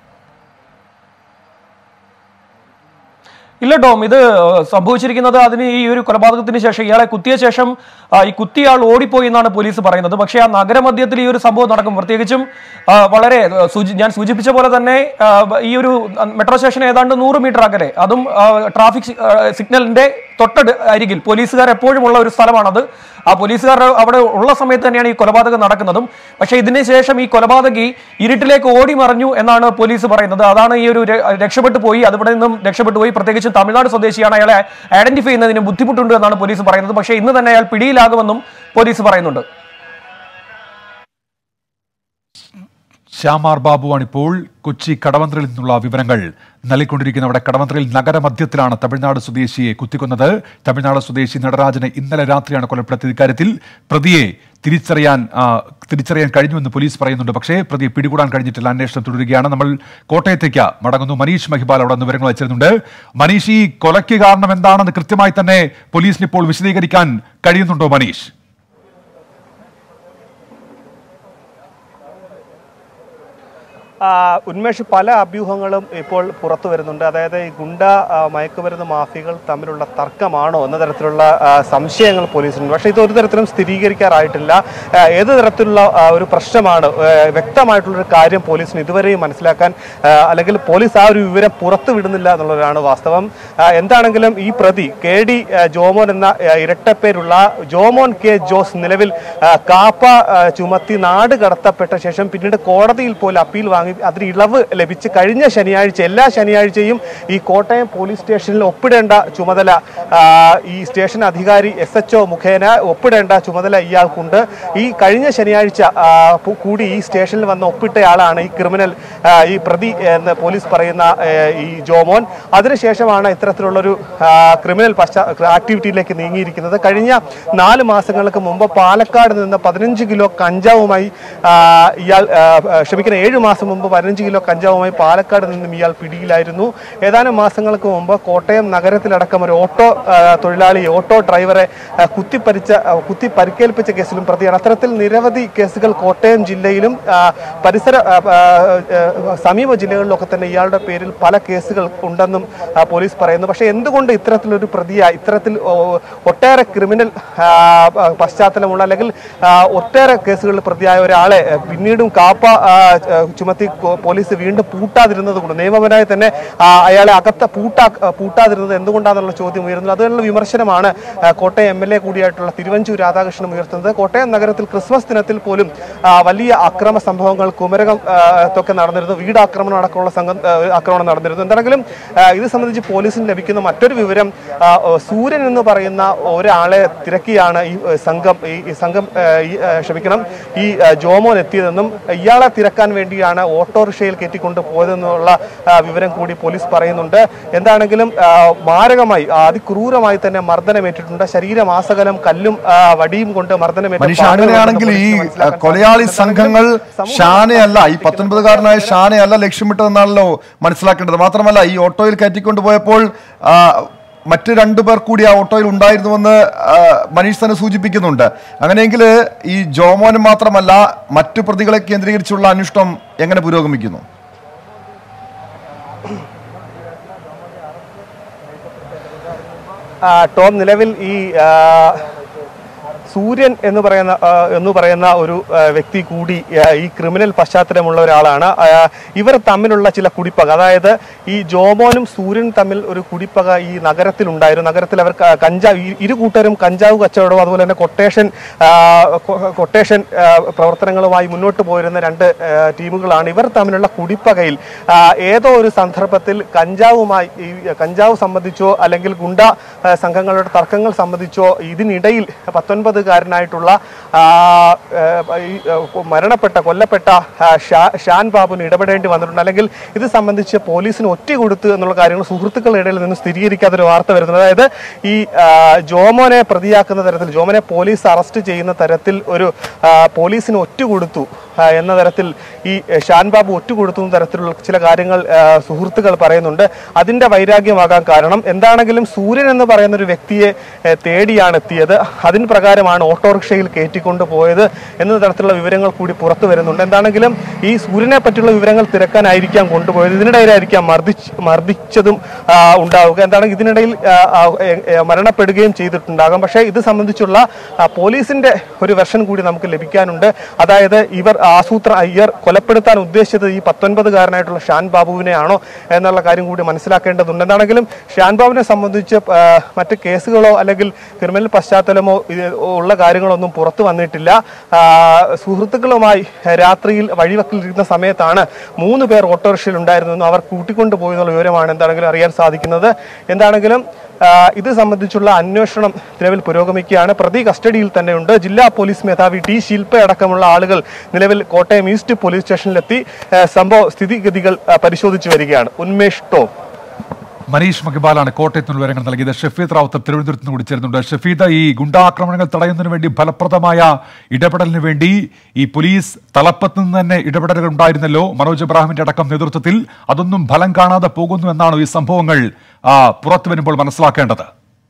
ഇല്ല ടോം ഇത് സംഭവിച്ചിരിക്കുന്നത് അതിന് ഈ ഒരു കൊലപാതകത്തിന് ശേഷം ഇയാളെ കുത്തിയ ശേഷം ആ, ഈ കുത്തിയ ആൾ ഓടിപ്പോയി എന്നാണ് പോലീസ് പറയുന്നത് പക്ഷേ ആ നഗരമധ്യത്തിൽ ഈ ഒരു സംഭവം നടക്കും പ്രത്യേകിച്ചും ആ, വളരെ ആ, സൂചി- ഞാൻ സൂചിപ്പിച്ച പോലെ തന്നെ ആ, ഈ ഒരു മെട്രോ സ്റ്റേഷൻ ഏതാണ്ട് നൂറ് മീറ്റർ അകലെ അതും ആ, ട്രാഫിക് സി- ആ, സിഗ്നലിന്റെ തൊട്ടട് അരികിൽ പോലീസുകാർ എപ്പോഴും ഉള്ള ഒരു സ്ഥലമാണത് ആ പോലീസുകാർ അവിടെ ഉള്ള സമയത്ത് തന്നെയാണ് ഈ കൊലപാതകം നടക്കുന്നതും പക്ഷേ ഇതിന് ശേഷം ഈ കൊലപാതകി ഇരുട്ടിലേക്ക് ഓടി മറിഞ്ഞു എന്നാണ് പോലീസ് പറയുന്നത് അതാണ് ഈ ഒരു ര- രക്ഷപ്പെട്ടു പോയി അവിടെ നിന്നും രക്ഷപ്പെട്ടു പോയി പ്രത്യേകിച്ചും തമിഴ്നാട് സ്വദേശിയാണ് അയാളെ ഐഡന്റിഫൈ ചെയ്യുന്നതിന് ബുദ്ധിമുട്ടുണ്ട് എന്നാണ് പോലീസ് പറയുന്നത് പക്ഷേ ഇന്ന് തന്നെ അയാൾ പിടിയിലാകുമെന്നും പോലീസ് പറയുന്നുണ്ട് ശ്യാമാർ ബാബുവാണ് ഇപ്പോൾ കൊച്ചി കടവന്ത്രയിൽ നിന്നുള്ള വിവരങ്ങൾ നൽകിക്കൊണ്ടിരിക്കുന്നത് അവിടെ കടവന്ത്രയിൽ നഗരമധ്യത്തിലാണ് തമിഴ്നാട് സ്വദേശിയെ കുത്തിക്കൊന്നത് തമിഴ്നാട് സ്വദേശി നടരാജനെ ഇന്നലെ രാത്രിയാണ് കൊലപ്പെടുത്തിയത് ഇക്കാര്യത്തിൽ പ്രതിയെ തിരിച്ചറിയാൻ ആ, തിരിച്ചറിയാൻ കഴിഞ്ഞുവെന്ന് പോലീസ് പറയുന്നുണ്ട് പക്ഷേ പ്രതിയെ പിടികൂടാൻ കഴിഞ്ഞിട്ടില്ല അന്വേഷണം തുടരുകയാണ് നമ്മൾ കോട്ടയത്തേക്ക് മടങ്ങുന്നു മനീഷ് മഹിബാൽ അവിടെ നിന്ന് വിവരങ്ങൾ വെച്ചിരുന്നുണ്ട് മനീഷ് ഈ കൊലയ്ക്ക് കാരണം എന്താണെന്ന് കൃത്യമായി തന്നെ പോലീസിന് ഇപ്പോൾ വിശദീകരിക്കാൻ കഴിയുന്നുണ്ടോ മനീഷ് ആ, ഉന്മേഷ് പല അഭ്യൂഹങ്ങളും ഇപ്പോൾ പുറത്തു വരുന്നുണ്ട് അതായത് ഈ ഗുണ്ട ആ, മയക്കുമരുന്ന് മാഫിയകൾ തമ്മിലുള്ള തർക്കമാണോ എന്ന തരത്തിലുള്ള ആ, സംശയങ്ങൾ പോലീസിനുണ്ട് പക്ഷേ ഇത് ഒരു തരത്തിലും സ്ഥിരീകരിക്കാറായിട്ടില്ല ആ, ഏത് തരത്തിലുള്ള ആ, ഒരു പ്രശ്നമാണ് ആ, വ്യക്തമായിട്ടുള്ളൊരു കാര്യം പോലീസിന് ഇതുവരെയും മനസ്സിലാക്കാൻ ആ, അല്ലെങ്കിൽ പോലീസ് ആ ഒരു വിവരം പുറത്തു വിടുന്നില്ല എന്നുള്ളതാണ് വാസ്തവം ആ, എന്താണെങ്കിലും ഈ പ്രതി കെ ഡി ആ, ജോമോൻ എന്ന ആ, ഇരട്ടപ്പേരുള്ള ജോമോൻ കെ ജോസ് നിലവിൽ ആ, കാപ്പ ആ, ചുമത്തി നാട് കടത്തപ്പെട്ട ശേഷം പിന്നീട് കോടതിയിൽ പോലും അപ്പീൽ വാങ്ങി അതിന് ഇളവ് ലഭിച്ച് കഴിഞ്ഞ ശനിയാഴ്ച എല്ലാ ശനിയാഴ്ചയും ഈ കോട്ടയം പോലീസ് സ്റ്റേഷനിൽ ഒപ്പിടേണ്ട ചുമതല ആ, ഈ സ്റ്റേഷൻ അധികാരി എസ് എച്ച് മുഖേന ഒപ്പിടേണ്ട ചുമതല ഇയാൾക്കുണ്ട് ഈ കഴിഞ്ഞ ശനിയാഴ്ച ആ, പു- കൂടി ഈ സ്റ്റേഷനിൽ വന്ന് ഒപ്പിട്ടയാളാണ് ഈ ക്രിമിനൽ ആ, ഈ പ്രതി എന്ന് പോലീസ് പറയുന്ന ഏ, ഈ ജോമോൻ അതിനുശേഷമാണ് ഇത്തരത്തിലുള്ളൊരു ആ, ക്രിമിനൽ പശ്ചാ ആക്ടിവിറ്റിയിലേക്ക് നീങ്ങിയിരിക്കുന്നത് കഴിഞ്ഞ നാല് മാസങ്ങൾക്ക് മുമ്പ് പാലക്കാട് നിന്ന് പതിനഞ്ച് കിലോ കഞ്ചാവുമായി ആ, ഇയാൾ ആ, ആ, ക്ഷമിക്കണം ഏഴ് മാസം മുമ്പ് പതിനഞ്ച് കിലോ കഞ്ചാവുമായി പാലക്കാട് നിന്നും ഇയാൾ പിടിയിലായിരുന്നു ഏതാനും മാസങ്ങൾക്ക് മുമ്പ് കോട്ടയം നഗരത്തിലടക്കം ഒരു ഓട്ടോ ആ, തൊഴിലാളി ഓട്ടോ ഡ്രൈവറെ ആ, കുത്തിപ്പരിച്ച ആ, കുത്തി പരിക്കേൽപ്പിച്ച കേസിലും പ്രതിയാണ് അത്തരത്തിൽ നിരവധി കേസുകൾ കോട്ടയം ജില്ലയിലും ആ, പരിസര ആ, ആ, ആ, സമീപ ജില്ലകളിലൊക്കെ തന്നെ ഇയാളുടെ പേരിൽ പല കേസുകൾ ഉണ്ടെന്നും ആ, പോലീസ് പറയുന്നു പക്ഷേ എന്തുകൊണ്ട് ഇത്തരത്തിലൊരു പ്രതിയായി ഇത്തരത്തിൽ ഓ, ഒട്ടേറെ ക്രിമിനൽ ആ, ആ, പശ്ചാത്തലമുള്ള അല്ലെങ്കിൽ ആ, ഒട്ടേറെ കേസുകളിൽ പ്രതിയായ ഒരാളെ ആ, പിന്നീടും കാപ്പ ആ, ആ, ചുമത്തി വ്യക്തി കൊ- പോലീസ് വീണ്ടും പൂട്ടാതിരുന്നത് കൊണ്ട് നിയമപരമായി തന്നെ ആ, അയാളെ അകത്ത പൂട്ടാ പൂട്ടാതിരുന്നത് എന്തുകൊണ്ടാണെന്നുള്ള ചോദ്യം ഉയരുന്നത് അതിനുള്ള വിമർശനമാണ് ആ, കോട്ടയം എം എൽ എ കൂടിയായിട്ടുള്ള തിരുവഞ്ചൂർ രാധാകൃഷ്ണൻ ഉയർത്തുന്നത് കോട്ടയം നഗരത്തിൽ ക്രിസ്മസ് ദിനത്തിൽ പോലും ആ, വലിയ അക്രമ സംഭവങ്ങൾ കുമരകം ആ, ഒക്കെ നടന്നിരുന്നു വീട് ആക്രമണം അടക്കമുള്ള സംഘം ആ, ആക്രമണം നടന്നിരുന്നു എന്താണെങ്കിലും ആ, ഇത് സംബന്ധിച്ച് പോലീസിന് ലഭിക്കുന്ന മറ്റൊരു വിവരം ആ, ഓ, സൂര്യൻ എന്ന് പറയുന്ന ഒരാളെ തിരക്കിയാണ് ഈ ഏ, സംഘം ഈ ഈ സംഘം ഏ, ഈ, ഏ, ക്ഷമിക്കണം ഈ ഏ, ജോമോൻ എത്തിയതെന്നും ഇയാളെ തിരക്കാൻ വേണ്ടിയാണ് ഓട്ടോറിക്ഷയിൽ കയറ്റിക്കൊണ്ട് പോയതെന്നുള്ള ആ, വിവരം കൂടി പോലീസ് പറയുന്നുണ്ട് എന്താണെങ്കിലും ആ, മാരകമായി ആ, അതിക്രൂരമായി തന്നെ മർദ്ദനമേറ്റിട്ടുണ്ട് ശരീരമാസകലം കല്ലും ആ, വടിയും കൊണ്ട് മർദ്ദനമേറ്റ മനീഷ പാടുകളുണ്ടെന്ന് അങ്ങനെയാണെങ്കിൽ ഈ പോലീസിന് മനസ്സിലാക്കാൻ കൊലയാളി സാധിക്കും. സംഘങ്ങൾ സമൂഹം ഷാനയല്ല ഈ പത്തൊൻപതുകാരനായ ഷാനയല്ല ലക്ഷ്യമിട്ടതെന്നാണല്ലോ മനസ്സിലാക്കേണ്ടത് മാത്രമല്ല ഈ ഓട്ടോയിൽ കയറ്റിക്കൊണ്ട് പോയപ്പോൾ ആ, മറ്റ് രണ്ടു പേർ കൂടി ആ ഓട്ടോയിൽ ഉണ്ടായിരുന്നുവെന്ന് ആ, മനീഷ് തന്നെ സൂചിപ്പിക്കുന്നുണ്ട് അങ്ങനെയെങ്കിൽ ഈ ജോമോന് മാത്രമല്ല മറ്റു പ്രതികളെ കേന്ദ്രീകരിച്ചുള്ള അന്വേഷണം എങ്ങനെ പുരോഗമിക്കുന്നു ആ, ടോം നിലവിൽ ഈ ആ, സൂര്യൻ എന്ന് പറയുന്ന ആ, എന്ന് പറയുന്ന ഒരു ആ, വ്യക്തി കൂടി ആ, ഈ ക്രിമിനൽ പശ്ചാത്തലമുള്ള ഒരാളാണ് ആ, ഇവർ തമ്മിലുള്ള ചില കുടിപ്പക അതായത് ഈ ജോമോനും സൂര്യൻ തമ്മിൽ ഒരു കുടിപ്പക ഈ നഗരത്തിൽ ഉണ്ടായിരുന്നു നഗരത്തിൽ അവർ ക- കഞ്ചാവ് ഈ ഇരു കൂട്ടരും കഞ്ചാവ് കച്ചവടവും അതുപോലെ തന്നെ കൊട്ടേഷൻ ആ, കൊ- കൊട്ടേഷൻ ആ, പ്രവർത്തനങ്ങളുമായി മുന്നോട്ട് പോയിരുന്ന രണ്ട് ആ, ടീമുകളാണ് ഇവർ തമ്മിലുള്ള കുടിപ്പകയിൽ ആ, ഏതോ ഒരു സന്ദർഭത്തിൽ കഞ്ചാവുമായി ഈ കഞ്ചാവ് സംബന്ധിച്ചോ അല്ലെങ്കിൽ ഗുണ്ട ആ, സംഘങ്ങളുടെ തർക്കങ്ങൾ സംബന്ധിച്ചോ ഇതിനിടയിൽ പത്തൊൻപതുകാരനായിട്ടുള്ള ആ, ആ, ഈ, ആ, മരണപ്പെട്ട കൊല്ലപ്പെട്ട ആ, ഷാ- ഷാൻ ബാബുന് ഇടപെടേണ്ടി വന്നിട്ടുണ്ട് അല്ലെങ്കിൽ ഇത് സംബന്ധിച്ച് പോലീസിന് ഒറ്റ കൊടുത്തു എന്നുള്ള കാര്യങ്ങൾ സുഹൃത്തുക്കളുടെ ഇടയിൽ നിന്ന് സ്ഥിരീകരിക്കാത്തൊരു വാർത്ത വരുന്നത് അതായത് ഈ ആ, ജോമോനെ പ്രതിയാക്കുന്ന തരത്തിൽ ജോമോനെ പോലീസ് അറസ്റ്റ് ചെയ്യുന്ന തരത്തിൽ ഒരു ആ, പോലീസിന് ഒറ്റ കൊടുത്തു ആ, എന്ന തരത്തിൽ ഈ എ, ഷാൻ ബാബു ഒറ്റ കൊടുത്തു എന്ന തരത്തിലുള്ള ചില കാര്യങ്ങൾ ആ, സുഹൃത്തുക്കൾ പറയുന്നുണ്ട് അതിന്റെ വൈരാഗ്യമാകാൻ കാരണം എന്താണെങ്കിലും സൂര്യൻ എന്ന് പറയുന്ന ഒരു വ്യക്തിയെ എ, തേടിയാണ് എത്തിയത് അതിന് പ്രകാരമാണ് ഓട്ടോറിക്ഷയിൽ കയറ്റിക്കൊണ്ട് പോയത് എന്ന തരത്തിലുള്ള വിവരങ്ങൾ കൂടി പുറത്തു വരുന്നുണ്ട് എന്താണെങ്കിലും ഈ സൂര്യനെ പറ്റിയുള്ള വിവരങ്ങൾ തിരക്കാനായിരിക്കാം കൊണ്ടുപോയത് ഇതിനിടയിലായിരിക്കാം മർദ്ദിച്ച് മർദ്ദിച്ചതും ആ, ഉണ്ടാവുക എന്താണെങ്കിൽ ഇതിനിടയിൽ ആ, ആ, എ, എ, മരണപ്പെടുകയും ചെയ്തിട്ടുണ്ടാകാം പക്ഷേ ഇത് സംബന്ധിച്ചുള്ള ആ, പോലീസിന്റെ ഒരു വെർഷൻ കൂടി നമുക്ക് ലഭിക്കാനുണ്ട് അതായത് ഇവർ ആസൂത്ര ഇയർ കൊലപ്പെടുത്താൻ ഉദ്ദേശിച്ചത് ഈ പത്തൊൻപതുകാരനായിട്ടുള്ള ഷാൻ ബാബുവിനെയാണോ എന്നുള്ള കാര്യം കൂടി മനസ്സിലാക്കേണ്ടതുണ്ട് എന്താണെങ്കിലും ഷാൻ ബാബുവിനെ സംബന്ധിച്ച് ആ, മറ്റ് കേസുകളോ അല്ലെങ്കിൽ ക്രിമിനൽ പശ്ചാത്തലമോ ഇത് ഉള്ള കാര്യങ്ങളൊന്നും പുറത്തു വന്നിട്ടില്ല ആ, സുഹൃത്തുക്കളുമായി രാത്രിയിൽ വഴിവക്കിലിരുന്ന സമയത്താണ് മൂന്ന് പേർ ഓട്ടോറിക്ഷയിൽ ഉണ്ടായിരുന്നെന്നും അവർ കൂട്ടിക്കൊണ്ടു പോയി എന്നുള്ള വിവരമാണ് എന്താണെങ്കിലും അറിയാൻ സാധിക്കുന്നത് എന്താണെങ്കിലും ആ, ഇത് സംബന്ധിച്ചുള്ള അന്വേഷണം നിലവിൽ പുരോഗമിക്കുകയാണ് പ്രതി കസ്റ്റഡിയിൽ തന്നെയുണ്ട് ജില്ലാ പോലീസ് മേധാവി ടി ശില്പ അടക്കമുള്ള ആളുകൾ നിലവിൽ കോട്ടയം ഈസ്റ്റ് പോലീസ് സ്റ്റേഷനിലെത്തി ആ, സംഭവ സ്ഥിതിഗതികൾ ആ, പരിശോധിച്ചു വരികയാണ് ഉന്മേഷ് ടോം മനീഷ് മകിബാലാണ് കോട്ടയത്ത് നിന്ന് വിവരങ്ങൾ നൽകിയത് ഷഫീദ് റാവുത്തർ തിരുവനന്തപുരത്ത് നിന്ന് കൂടി ചേരുന്നുണ്ട് ഷഫീദ് ഈ ഗുണ്ടാക്രമണങ്ങൾ തടയുന്നതിന് വേണ്ടി ഫലപ്രദമായ ഇടപെടലിന് വേണ്ടി ഈ പോലീസ് തലപ്പത്ത് നിന്ന് തന്നെ ഇടപെടലുകൾ ഉണ്ടായിരുന്നല്ലോ മനോജ് എബ്രാഹിമിന്റെ അടക്കം നേതൃത്വത്തിൽ അതൊന്നും ഫലം കാണാതെ പോകുന്നു എന്നാണ് ഈ സംഭവങ്ങൾ ആ, പുറത്തു വരുമ്പോൾ മനസ്സിലാക്കേണ്ടത്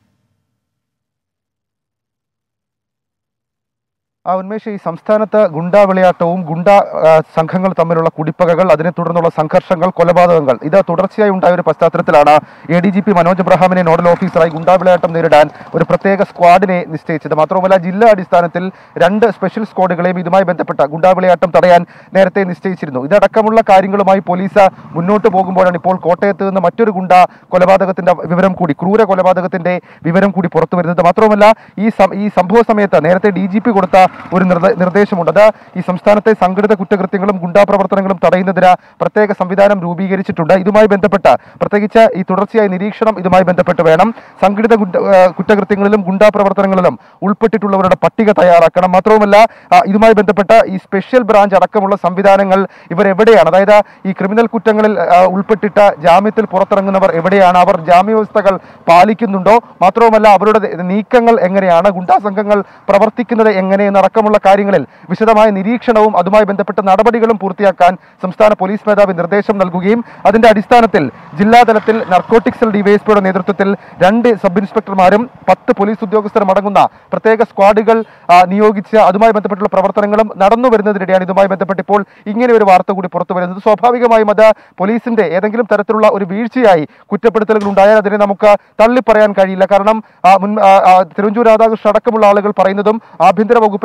ആ ഉന്മേഷ് ഈ സംസ്ഥാനത്ത് ഗുണ്ടാ വിളയാട്ടവും ഗുണ്ട ആ, സംഘങ്ങൾ തമ്മിലുള്ള കുടിപ്പകകൾ അതിനെ തുടർന്നുള്ള സംഘർഷങ്ങൾ കൊലപാതകങ്ങൾ ഇത് തുടർച്ചയായി ഉണ്ടായ ഒരു പശ്ചാത്തലത്തിലാണ് A D G P Manoj എബ്രഹാമിനെ നോഡൽ ഓഫീസറായി ഗുണ്ടാ വിളയാട്ടം നേരിടാൻ ഒരു പ്രത്യേക സ്ക്വാഡിനെ നിശ്ചയിച്ചത് മാത്രമല്ല ജില്ലാ അടിസ്ഥാനത്തിൽ രണ്ട് സ്പെഷ്യൽ സ്ക്വാഡുകളെയും ഇതുമായി ബന്ധപ്പെട്ട ഗുണ്ടാ വിളയാട്ടം തടയാൻ നേരത്തെ നിശ്ചയിച്ചിരുന്നു ഇതടക്കമുള്ള കാര്യങ്ങളുമായി പോലീസ് മുന്നോട്ട് പോകുമ്പോഴാണ് ഇപ്പോൾ കോട്ടയത്ത് നിന്ന് മറ്റൊരു ഗുണ്ട കൊലപാതകത്തിന്റെ വിവരം കൂടി ക്രൂര കൊലപാതകത്തിന്റെ വിവരം കൂടി പുറത്തു വരുന്നത് മാത്രമല്ല ഈ സം- ഈ സംഭവ സമയത്ത് നേരത്തെ ഡി ജി പി കൊടുത്ത ഒരു നിർദ്ദ- നിർദ്ദേശമുണ്ട് അത് ഈ സംസ്ഥാനത്തെ സംഘടിത കുറ്റകൃത്യങ്ങളും ഗുണ്ടാ പ്രവർത്തനങ്ങളും തടയുന്നതിന് പ്രത്യേക സംവിധാനം രൂപീകരിച്ചിട്ടുണ്ട് ഇതുമായി ബന്ധപ്പെട്ട് പ്രത്യേകിച്ച് ഈ തുടർച്ചയായ നിരീക്ഷണം ഇതുമായി ബന്ധപ്പെട്ട് വേണം സംഘടിത കുറ്റ- ആ, കുറ്റകൃത്യങ്ങളിലും ഗുണ്ടാ പ്രവർത്തനങ്ങളിലും ഉൾപ്പെട്ടിട്ടുള്ളവരുടെ പട്ടിക തയ്യാറാക്കണം മാത്രവുമല്ല ആ, ഇതുമായി ബന്ധപ്പെട്ട ഈ സ്പെഷ്യൽ ബ്രാഞ്ച് അടക്കമുള്ള സംവിധാനങ്ങൾ ഇവരെവിടെയാണ് അതായത് ഈ ക്രിമിനൽ കുറ്റങ്ങളിൽ ആ, ഉൾപ്പെട്ടിട്ട് ജാമ്യത്തിൽ പുറത്തിറങ്ങുന്നവർ എവിടെയാണ് അവർ ജാമ്യവ്യവസ്ഥകൾ പാലിക്കുന്നുണ്ടോ മാത്രവുമല്ല അവരുടെ നീക്കങ്ങൾ എങ്ങനെയാണ് ഗുണ്ടാ സംഘങ്ങൾ പ്രവർത്തിക്കുന്നത് എങ്ങനെയെന്നടക്കമുള്ള കാര്യങ്ങളിൽ വിശദമായ നിരീക്ഷണവും അതുമായി ബന്ധപ്പെട്ട നടപടികളും പൂർത്തിയാക്കാൻ സംസ്ഥാന പോലീസ് മേധാവി നിർദ്ദേശം നൽകുകയും അതിന്റെ അടിസ്ഥാനത്തിൽ ജില്ലാതലത്തിൽ നർക്കോട്ടിക് സെൽ ഡിവൈഎസ്പിയുടെ നേതൃത്വത്തിൽ രണ്ട് സബ് ഇൻസ്പെക്ടർമാരും പത്ത് പോലീസ് ഉദ്യോഗസ്ഥരും അടങ്ങുന്ന പ്രത്യേക സ്ക്വാഡുകൾ ആ, നിയോഗിച്ച് അതുമായി ബന്ധപ്പെട്ടുള്ള പ്രവർത്തനങ്ങളും നടന്നു വരുന്നതിനിടെയാണ് ഇതുമായി ബന്ധപ്പെട്ട് ഇപ്പോൾ ഇങ്ങനെ ഒരു വാർത്ത കൂടി പുറത്തു വരുന്നത് സ്വാഭാവികമായും അത് പോലീസിന്റെ ഏതെങ്കിലും തരത്തിലുള്ള ഒരു വീഴ്ചയായി കുറ്റപ്പെടുത്തലുകൾ ഉണ്ടായാൽ അതിനെ നമുക്ക് തള്ളിപ്പറയാൻ കഴിയില്ല കാരണം ആ, മുൻ ആ, ആ, തിരുവഞ്ചൂർ രാധാകൃഷ്ണൻ അടക്കമുള്ള ആളുകൾ പറയുന്നതും ആഭ്യന്തര വകുപ്പിന്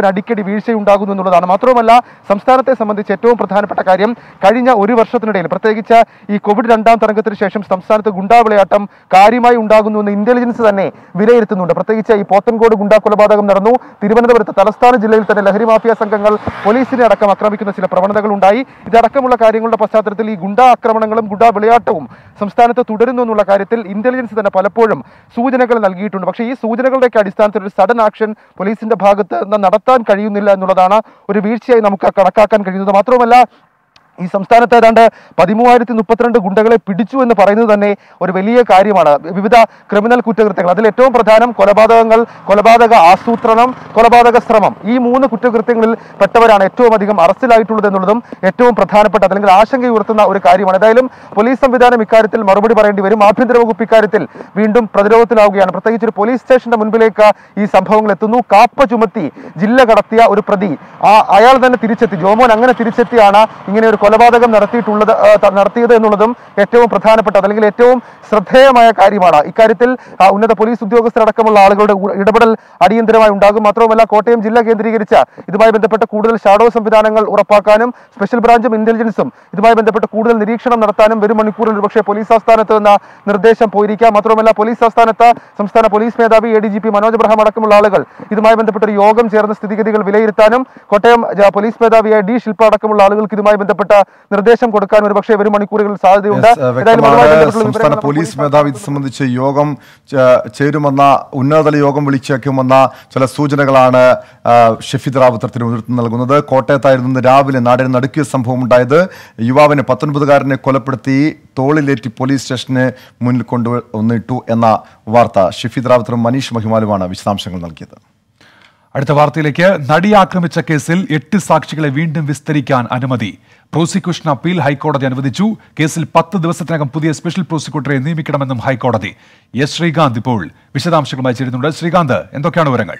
അടിക്കടി വീഴ്ചയുണ്ടാകുന്നു എന്നുള്ളതാണ് മാത്രമല്ല സംസ്ഥാനത്തെ സംബന്ധിച്ച് ഏറ്റവും പ്രധാനപ്പെട്ട കാര്യം കഴിഞ്ഞ ഒരു വർഷത്തിനിടയിൽ പ്രത്യേകിച്ച് ഈ കോവിഡ് രണ്ടാം തരംഗത്തിന് ശേഷം സംസ്ഥാനത്ത് ഗുണ്ടാ വിളയാട്ടം കാര്യമായി ഉണ്ടാകുന്നുവെന്ന് ഇന്റലിജൻസ് തന്നെ വിലയിരുത്തുന്നുണ്ട് പ്രത്യേകിച്ച് ഈ പോത്തൻകോട് ഗുണ്ടാ കൊലപാതകം നടന്നു തിരുവനന്തപുരത്ത് തലസ്ഥാന ജില്ലയിൽ തന്നെ ലഹരി മാഫിയ സംഘങ്ങൾ പോലീസിനെ അടക്കം ആക്രമിക്കുന്ന ചില പ്രവണതകൾ ഉണ്ടായി ഇതടക്കമുള്ള കാര്യങ്ങളുടെ പശ്ചാത്തലത്തിൽ ഈ ഗുണ്ടാ ആക്രമണങ്ങളും ഗുണ്ടാ വിളയാട്ടവും സംസ്ഥാനത്ത് തുടരുന്നു എന്നുള്ള കാര്യത്തിൽ ഇന്റലിജൻസ് തന്നെ പലപ്പോഴും സൂചനകൾ നൽകിയിട്ടുണ്ട് പക്ഷേ ഈ സൂചനകളുടെയൊക്കെ അടിസ്ഥാനത്തിൽ ഒരു സഡൻ ആക്ഷൻ പോലീസിന്റെ ഭാഗത്ത് നിന്ന് നടത്താൻ കഴിയുന്നില്ല എന്നുള്ളതാണ് ഒരു വീഴ്ചയായി നമുക്ക് കണക്കാക്കാൻ കഴിയുന്നത് മാത്രമല്ല ഈ സംസ്ഥാനത്ത് ഏതാണ്ട് പതിമൂവായിരത്തി മുപ്പത്തിരണ്ട് ഗുണ്ടകളെ പിടിച്ചു എന്ന് പറയുന്നത് തന്നെ ഒരു വലിയ കാര്യമാണ് വിവിധ ക്രിമിനൽ കുറ്റകൃത്യങ്ങൾ അതിൽ ഏറ്റവും പ്രധാനം കൊലപാതകങ്ങൾ കൊലപാതക ആസൂത്രണം കൊലപാതക ശ്രമം ഈ മൂന്ന് കുറ്റകൃത്യങ്ങളിൽ പെട്ടവരാണ് ഏറ്റവും അധികം അറസ്റ്റിലായിട്ടുള്ളത് എന്നുള്ളതും ഏറ്റവും പ്രധാനപ്പെട്ട അല്ലെങ്കിൽ ആശങ്കയുയർത്തുന്ന ഒരു കാര്യമാണ് ഏതായാലും പോലീസ് സംവിധാനം ഇക്കാര്യത്തിൽ മറുപടി പറയേണ്ടി വരും ആഭ്യന്തര വകുപ്പ് ഇക്കാര്യത്തിൽ വീണ്ടും പ്രതിരോധത്തിലാവുകയാണ് പ്രത്യേകിച്ച് ഒരു പോലീസ് സ്റ്റേഷന്റെ മുൻപിലേക്ക് ഈ സംഭവങ്ങൾ എത്തുന്നു കാപ്പ ചുമത്തി ജില്ല കടത്തിയ ഒരു പ്രതി ആ അയാൾ തന്നെ തിരിച്ചെത്തി ജോമോൻ അങ്ങനെ തിരിച്ചെത്തിയാണ് ഇങ്ങനെ ഒരു കൊലപാതകം നടത്തിയിട്ടുള്ളത് ആ, ത- നടത്തിയത് എന്നുള്ളതും ഏറ്റവും പ്രധാനപ്പെട്ടത് അല്ലെങ്കിൽ ഏറ്റവും ശ്രദ്ധേയമായ കാര്യമാണ് ഇക്കാര്യത്തിൽ ആ, ഉന്നത പോലീസ് ഉദ്യോഗസ്ഥരടക്കമുള്ള ആളുകളുടെ ഉ- ഇടപെടൽ അടിയന്തരമായി ഉണ്ടാകും മാത്രവുമല്ല കോട്ടയം ജില്ല കേന്ദ്രീകരിച്ച ഇതുമായി ബന്ധപ്പെട്ട കൂടുതൽ ഷാഡോ സംവിധാനങ്ങൾ ഉറപ്പാക്കാനും സ്പെഷ്യൽ ബ്രാഞ്ചും ഇന്റലിജൻസും ഇതുമായി ബന്ധപ്പെട്ട് കൂടുതൽ നിരീക്ഷണം നടത്താനും വരും മണിക്കൂറിൽ ഒരുപക്ഷെ പോലീസ് ആസ്ഥാനത്ത് നിന്ന് നിർദ്ദേശം പോയിരിക്കാം മാത്രമല്ല പോലീസ് ആസ്ഥാനത്ത് സംസ്ഥാന പോലീസ് മേധാവി A D G P Manoj Abraham അടക്കമുള്ള ആളുകൾ ഇതുമായി ബന്ധപ്പെട്ട ഒരു യോഗം ചേർന്ന് സ്ഥിതിഗതികൾ വിലയിരുത്താനും കോട്ടയം ജ- പോലീസ് മേധാവിയായ ഡി ശില്പ അടക്കമുള്ള ആളുകൾക്ക് ഇതുമായി ബന്ധപ്പെട്ട നിർദ്ദേശം കൊടുക്കാൻ ഒരുപക്ഷെ വരും മണിക്കൂറുകളിൽ സാധ്യതയുണ്ട് Yes, uh, ഏതായാലും അതുമായി വ്യക്തമാണ് ബന്ധപ്പെട്ടുള്ള സംസ്ഥാന വിവരങ്ങൾ പോലീസ് മേധാവി ഇത് സംബന്ധിച്ച് യോഗം ചേ- ചേരുമെന്ന ഉന്നതതല യോഗം വിളിച്ചേക്കുമെന്ന ചില സൂചനകളാണ് ആ, ഷഫീദ് റാവുത്തർ നേതൃത്വം നൽകുന്നത് കോട്ടയത്തായിരുന്നു ഇന്ന് രാവിലെ നാടിനെ നടുക്കിയ സംഭവം ഉണ്ടായത് യുവാവിനെ പത്തൊൻപതുകാരനെ കൊലപ്പെടുത്തി തോളിലേറ്റി പോലീസ് സ്റ്റേഷന് മുന്നിൽ കൊണ്ടുവന്നിട്ടു എന്ന വാർത്ത ഷഫീദ് റാവുത്തറും മനീഷ് മഹിമാലുമാണ് വിശദാംശങ്ങൾ നൽകിയത് അടുത്ത വാർത്തയിലേക്ക് നടി ആക്രമിച്ച കേസിൽ എട്ട് സാക്ഷികളെ വീണ്ടും വിസ്തരിക്കാൻ അനുമതി പ്രോസിക്യൂഷൻ അപ്പീൽ ഹൈക്കോടതി അനുവദിച്ചു കേസിൽ പത്ത് ദിവസത്തിനകം പുതിയ സ്പെഷ്യൽ പ്രോസിക്യൂട്ടറെ നിയമിക്കണമെന്നും ഹൈക്കോടതി എസ് ശ്രീകാന്ത് ഇപ്പോൾ വിശദാംശങ്ങളുമായി ചേരുന്നുണ്ട് ശ്രീകാന്ത് എന്തൊക്കെയാണ് വിവരങ്ങൾ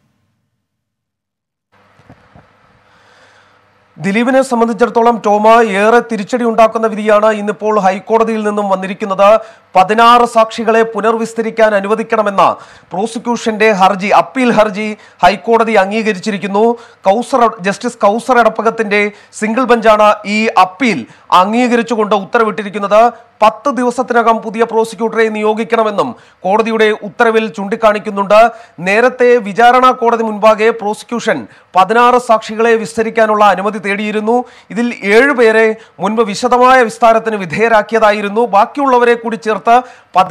ദിലീപിനെ സംബന്ധിച്ചിടത്തോളം ടോമ ഏറെ തിരിച്ചടി ഉണ്ടാക്കുന്ന വിധിയാണ് ഇന്നിപ്പോൾ ഹൈക്കോടതിയിൽ നിന്നും വന്നിരിക്കുന്നത് പതിനാറ് സാക്ഷികളെ പുനർവിസ്തരിക്കാൻ അനുവദിക്കണമെന്ന പ്രോസിക്യൂഷന്റെ ഹർജി അപ്പീൽ ഹർജി ഹൈക്കോടതി അംഗീകരിച്ചിരിക്കുന്നു കൗസർ ജസ്റ്റിസ് കൗസർ എടപ്പകത്തിന്റെ സിംഗിൾ ബെഞ്ചാണ് ഈ അപ്പീൽ അംഗീകരിച്ചുകൊണ്ട് ഉത്തരവിട്ടിരിക്കുന്നത് പത്ത് ദിവസത്തിനകം പുതിയ പ്രോസിക്യൂട്ടറെ നിയോഗിക്കണമെന്നും കോടതിയുടെ ഉത്തരവിൽ ചൂണ്ടിക്കാണിക്കുന്നുണ്ട് നേരത്തെ വിചാരണ കോടതി മുൻപാകെ പ്രോസിക്യൂഷൻ പതിനാറ് സാക്ഷികളെ വിസ്തരിക്കാനുള്ള അനുമതി തേടിയിരുന്നു ഇതിൽ ഏഴുപേരെ മുൻപ് വിശദമായ വിസ്താരത്തിന് വിധേയരാക്കിയതായിരുന്നു ബാക്കിയുള്ളവരെ കൂടി ചേർത്ത് പതി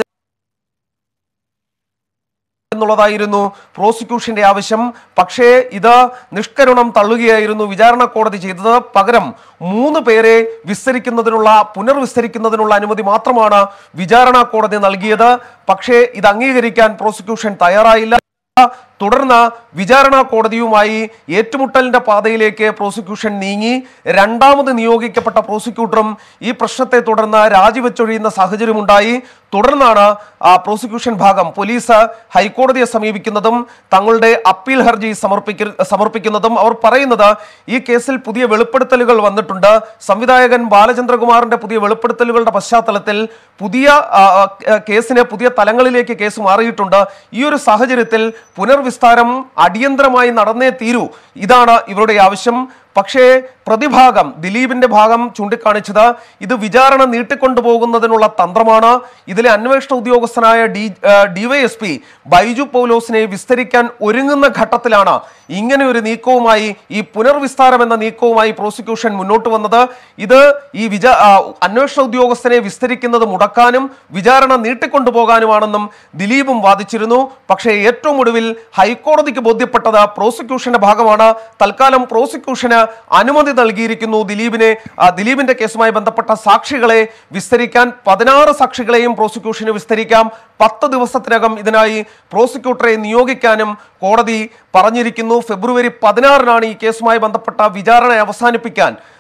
എന്നുള്ളതായിരുന്നു പ്രോസിക്യൂഷന്റെ ആവശ്യം പക്ഷേ ഇത് നിഷ്കരുണം തള്ളുകയായിരുന്നു വിചാരണ കോടതി ചെയ്തത് പകരം മൂന്ന് പേരെ വിസ്തരിക്കുന്നതിനുള്ള പുനർവിസ്തരിക്കുന്നതിനുള്ള അനുമതി മാത്രമാണ് വിചാരണ കോടതി നൽകിയത് പക്ഷേ ഇത് അംഗീകരിക്കാൻ പ്രോസിക്യൂഷൻ തയ്യാറായില്ല തുടർന്ന് വിചാരണ കോടതിയുമായി ഏറ്റുമുട്ടലിന്റെ പാതയിലേക്ക് പ്രോസിക്യൂഷൻ നീങ്ങി രണ്ടാമത് നിയോഗിക്കപ്പെട്ട പ്രോസിക്യൂട്ടറും ഈ പ്രശ്നത്തെ തുടർന്ന് രാജിവെച്ചൊഴിയുന്ന സാഹചര്യമുണ്ടായി തുടർന്നാണ് ആ പ്രോസിക്യൂഷൻ ഭാഗം പോലീസ് ഹൈക്കോടതിയെ സമീപിക്കുന്നതും തങ്ങളുടെ അപ്പീൽ ഹർജി സമർപ്പിക്ക സമർപ്പിക്കുന്നതും അവർ പറയുന്നത് ഈ കേസിൽ പുതിയ വെളിപ്പെടുത്തലുകൾ വന്നിട്ടുണ്ട് സംവിധായകൻ ബാലചന്ദ്രകുമാറിന്റെ പുതിയ വെളിപ്പെടുത്തലുകളുടെ പശ്ചാത്തലത്തിൽ പുതിയ ആ, ആ, കേസിന് പുതിയ തലങ്ങളിലേക്ക് കേസ് മാറിയിട്ടുണ്ട് ഈ ഒരു സാഹചര്യത്തിൽ പുനർവിസ്താരം അടിയന്തരമായി നടന്നേ തീരൂ ഇതാണ് ഇവരുടെ ആവശ്യം പക്ഷേ പ്രതിഭാഗം ദിലീപിന്റെ ഭാഗം ചൂണ്ടിക്കാണിച്ചത് ഇത് വിചാരണ നീട്ടിക്കൊണ്ടുപോകുന്നതിനുള്ള തന്ത്രമാണ് ഇതിലെ അന്വേഷണ ഉദ്യോഗസ്ഥനായ ഡി ഡിവൈഎസ്പി ബൈജു പൗലോസിനെ വിസ്തരിക്കാൻ ഒരുങ്ങുന്ന ഘട്ടത്തിലാണ് ഇങ്ങനെ ഒരു നീക്കവുമായി ഈ പുനർവിസ്താരം എന്ന നീക്കവുമായി പ്രോസിക്യൂഷൻ മുന്നോട്ട് വന്നത് ഇത് ഈ വിചാ ആ, അന്വേഷണ ഉദ്യോഗസ്ഥനെ വിസ്തരിക്കുന്നത് മുടക്കാനും വിചാരണ നീട്ടിക്കൊണ്ടുപോകാനുമാണെന്നും ദിലീപും വാദിച്ചിരുന്നു പക്ഷേ ഏറ്റവും ഒടുവിൽ ഹൈക്കോടതിക്ക് ബോധ്യപ്പെട്ടത് പ്രോസിക്യൂഷന്റെ ഭാഗമാണ് തൽക്കാലം പ്രോസിക്യൂഷന് അനുമതി നൽകിയിരിക്കുന്നു ദിലീപിനെ ആ, ദിലീപിന്റെ കേസുമായി ബന്ധപ്പെട്ട സാക്ഷികളെ വിസ്തരിക്കാൻ പതിനാറ് സാക്ഷികളെയും പ്രോസിക്യൂഷന് വിസ്തരിക്കാം പത്ത് ദിവസത്തിനകം ഇതിനായി പ്രോസിക്യൂട്ടറെ നിയോഗിക്കാനും കോടതി പറഞ്ഞിരിക്കുന്നു ഫെബ്രുവരി പതിനാറിനാണ് ഈ കേസുമായി ബന്ധപ്പെട്ട വിചാരണ അവസാനിപ്പിക്കാൻ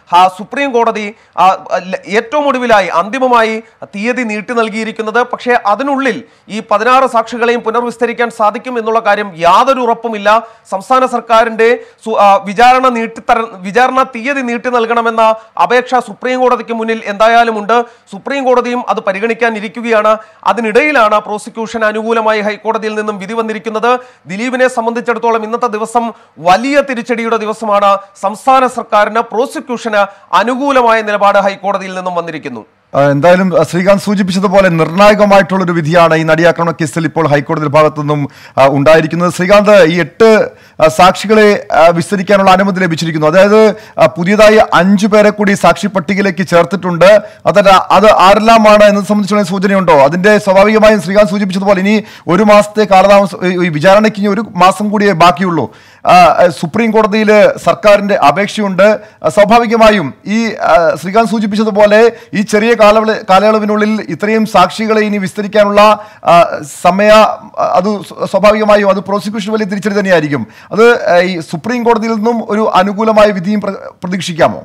ആ, സുപ്രീം കോടതി ആ, ല- ഏറ്റവും ഒടുവിലായി അന്തിമമായി തീയതി നീട്ടി നൽകിയിരിക്കുന്നത് പക്ഷേ അതിനുള്ളിൽ ഈ പതിനാറ് സാക്ഷികളെയും പുനർവിസ്തരിക്കാൻ സാധിക്കും എന്നുള്ള കാര്യം യാതൊരു ഉറപ്പുമില്ല സംസ്ഥാന സർക്കാരിന്റെ സു- ആ, വിചാരണ നീട്ടിത്തര വിചാരണ തീയതി നീട്ടി നൽകണമെന്ന അപേക്ഷ സുപ്രീം കോടതിക്ക് മുന്നിൽ എന്തായാലും ഉണ്ട് സുപ്രീം കോടതിയും അത് പരിഗണിക്കാൻ ഇരിക്കുകയാണ് അതിനിടയിലാണ് പ്രോസിക്യൂഷൻ അനുകൂലമായി ഹൈക്കോടതിയിൽ നിന്നും വിധി വന്നിരിക്കുന്നത് ദിലീപിനെ സംബന്ധിച്ചിടത്തോളം ഇന്നത്തെ ദിവസം വലിയ തിരിച്ചടിയുടെ ദിവസമാണ് സംസ്ഥാന സർക്കാരിന് പ്രോസിക്യൂഷന് അനുകൂലമായ നിലപാട് ഹൈക്കോടതിയിൽ നിന്നും വന്നിരിക്കുന്നു ആ, എന്തായാലും ആ, ശ്രീകാന്ത് സൂചിപ്പിച്ചതുപോലെ നിർണായകമായിട്ടുള്ള ഒരു വിധിയാണ് ഈ നടിയാക്രമണ കേസിൽ ഇപ്പോൾ ഹൈക്കോടതി ഭാഗത്തു നിന്നും ആ, ഉണ്ടായിരിക്കുന്നത് ശ്രീകാന്ത് ഈ എട്ട് ആ, സാക്ഷികളെ ആ, വിസ്തരിക്കാനുള്ള അനുമതി ലഭിച്ചിരിക്കുന്നു അതായത് ആ, പുതിയതായി അഞ്ചു പേരെ കൂടി സാക്ഷി പട്ടികയിലേക്ക് ചേർത്തിട്ടുണ്ട് അതല്ല അത് ആരെല്ലാമാണ് എന്നത് സംബന്ധിച്ചുള്ള സൂചനയുണ്ടോ അതിന്റെ സ്വാഭാവികമായും ശ്രീകാന്ത് സൂചിപ്പിച്ചതുപോലെ ഇനി ഒരു മാസത്തെ കാലതാമസം ഈ- ഈ വിചാരണയ്ക്ക് ഇനി ഒരു മാസം കൂടിയേ ബാക്കിയുള്ളൂ ആ, സുപ്രീം കോടതിയിൽ സർക്കാരിന്റെ അപേക്ഷയുണ്ട് ആ, സ്വാഭാവികമായും ഈ ആ, ശ്രീകാന്ത് സൂചിപ്പിച്ചതുപോലെ ഈ ചെറിയ കാലയള കാലയളവിനുള്ളിൽ ഇത്രയും സാക്ഷികളെ ഇനി വിസ്തരിക്കാനുള്ള ആ, സമയ ആ, അത് സ്വ- സ്വാഭാവികമായും അത് പ്രോസിക്യൂഷൻ വലിയ തിരിച്ചടി തന്നെയായിരിക്കും അത് ആ, ഈ സുപ്രീം കോടതിയിൽ നിന്നും ഒരു അനുകൂലമായ വിധിയും പ്ര- പ്രതീക്ഷിക്കാമോ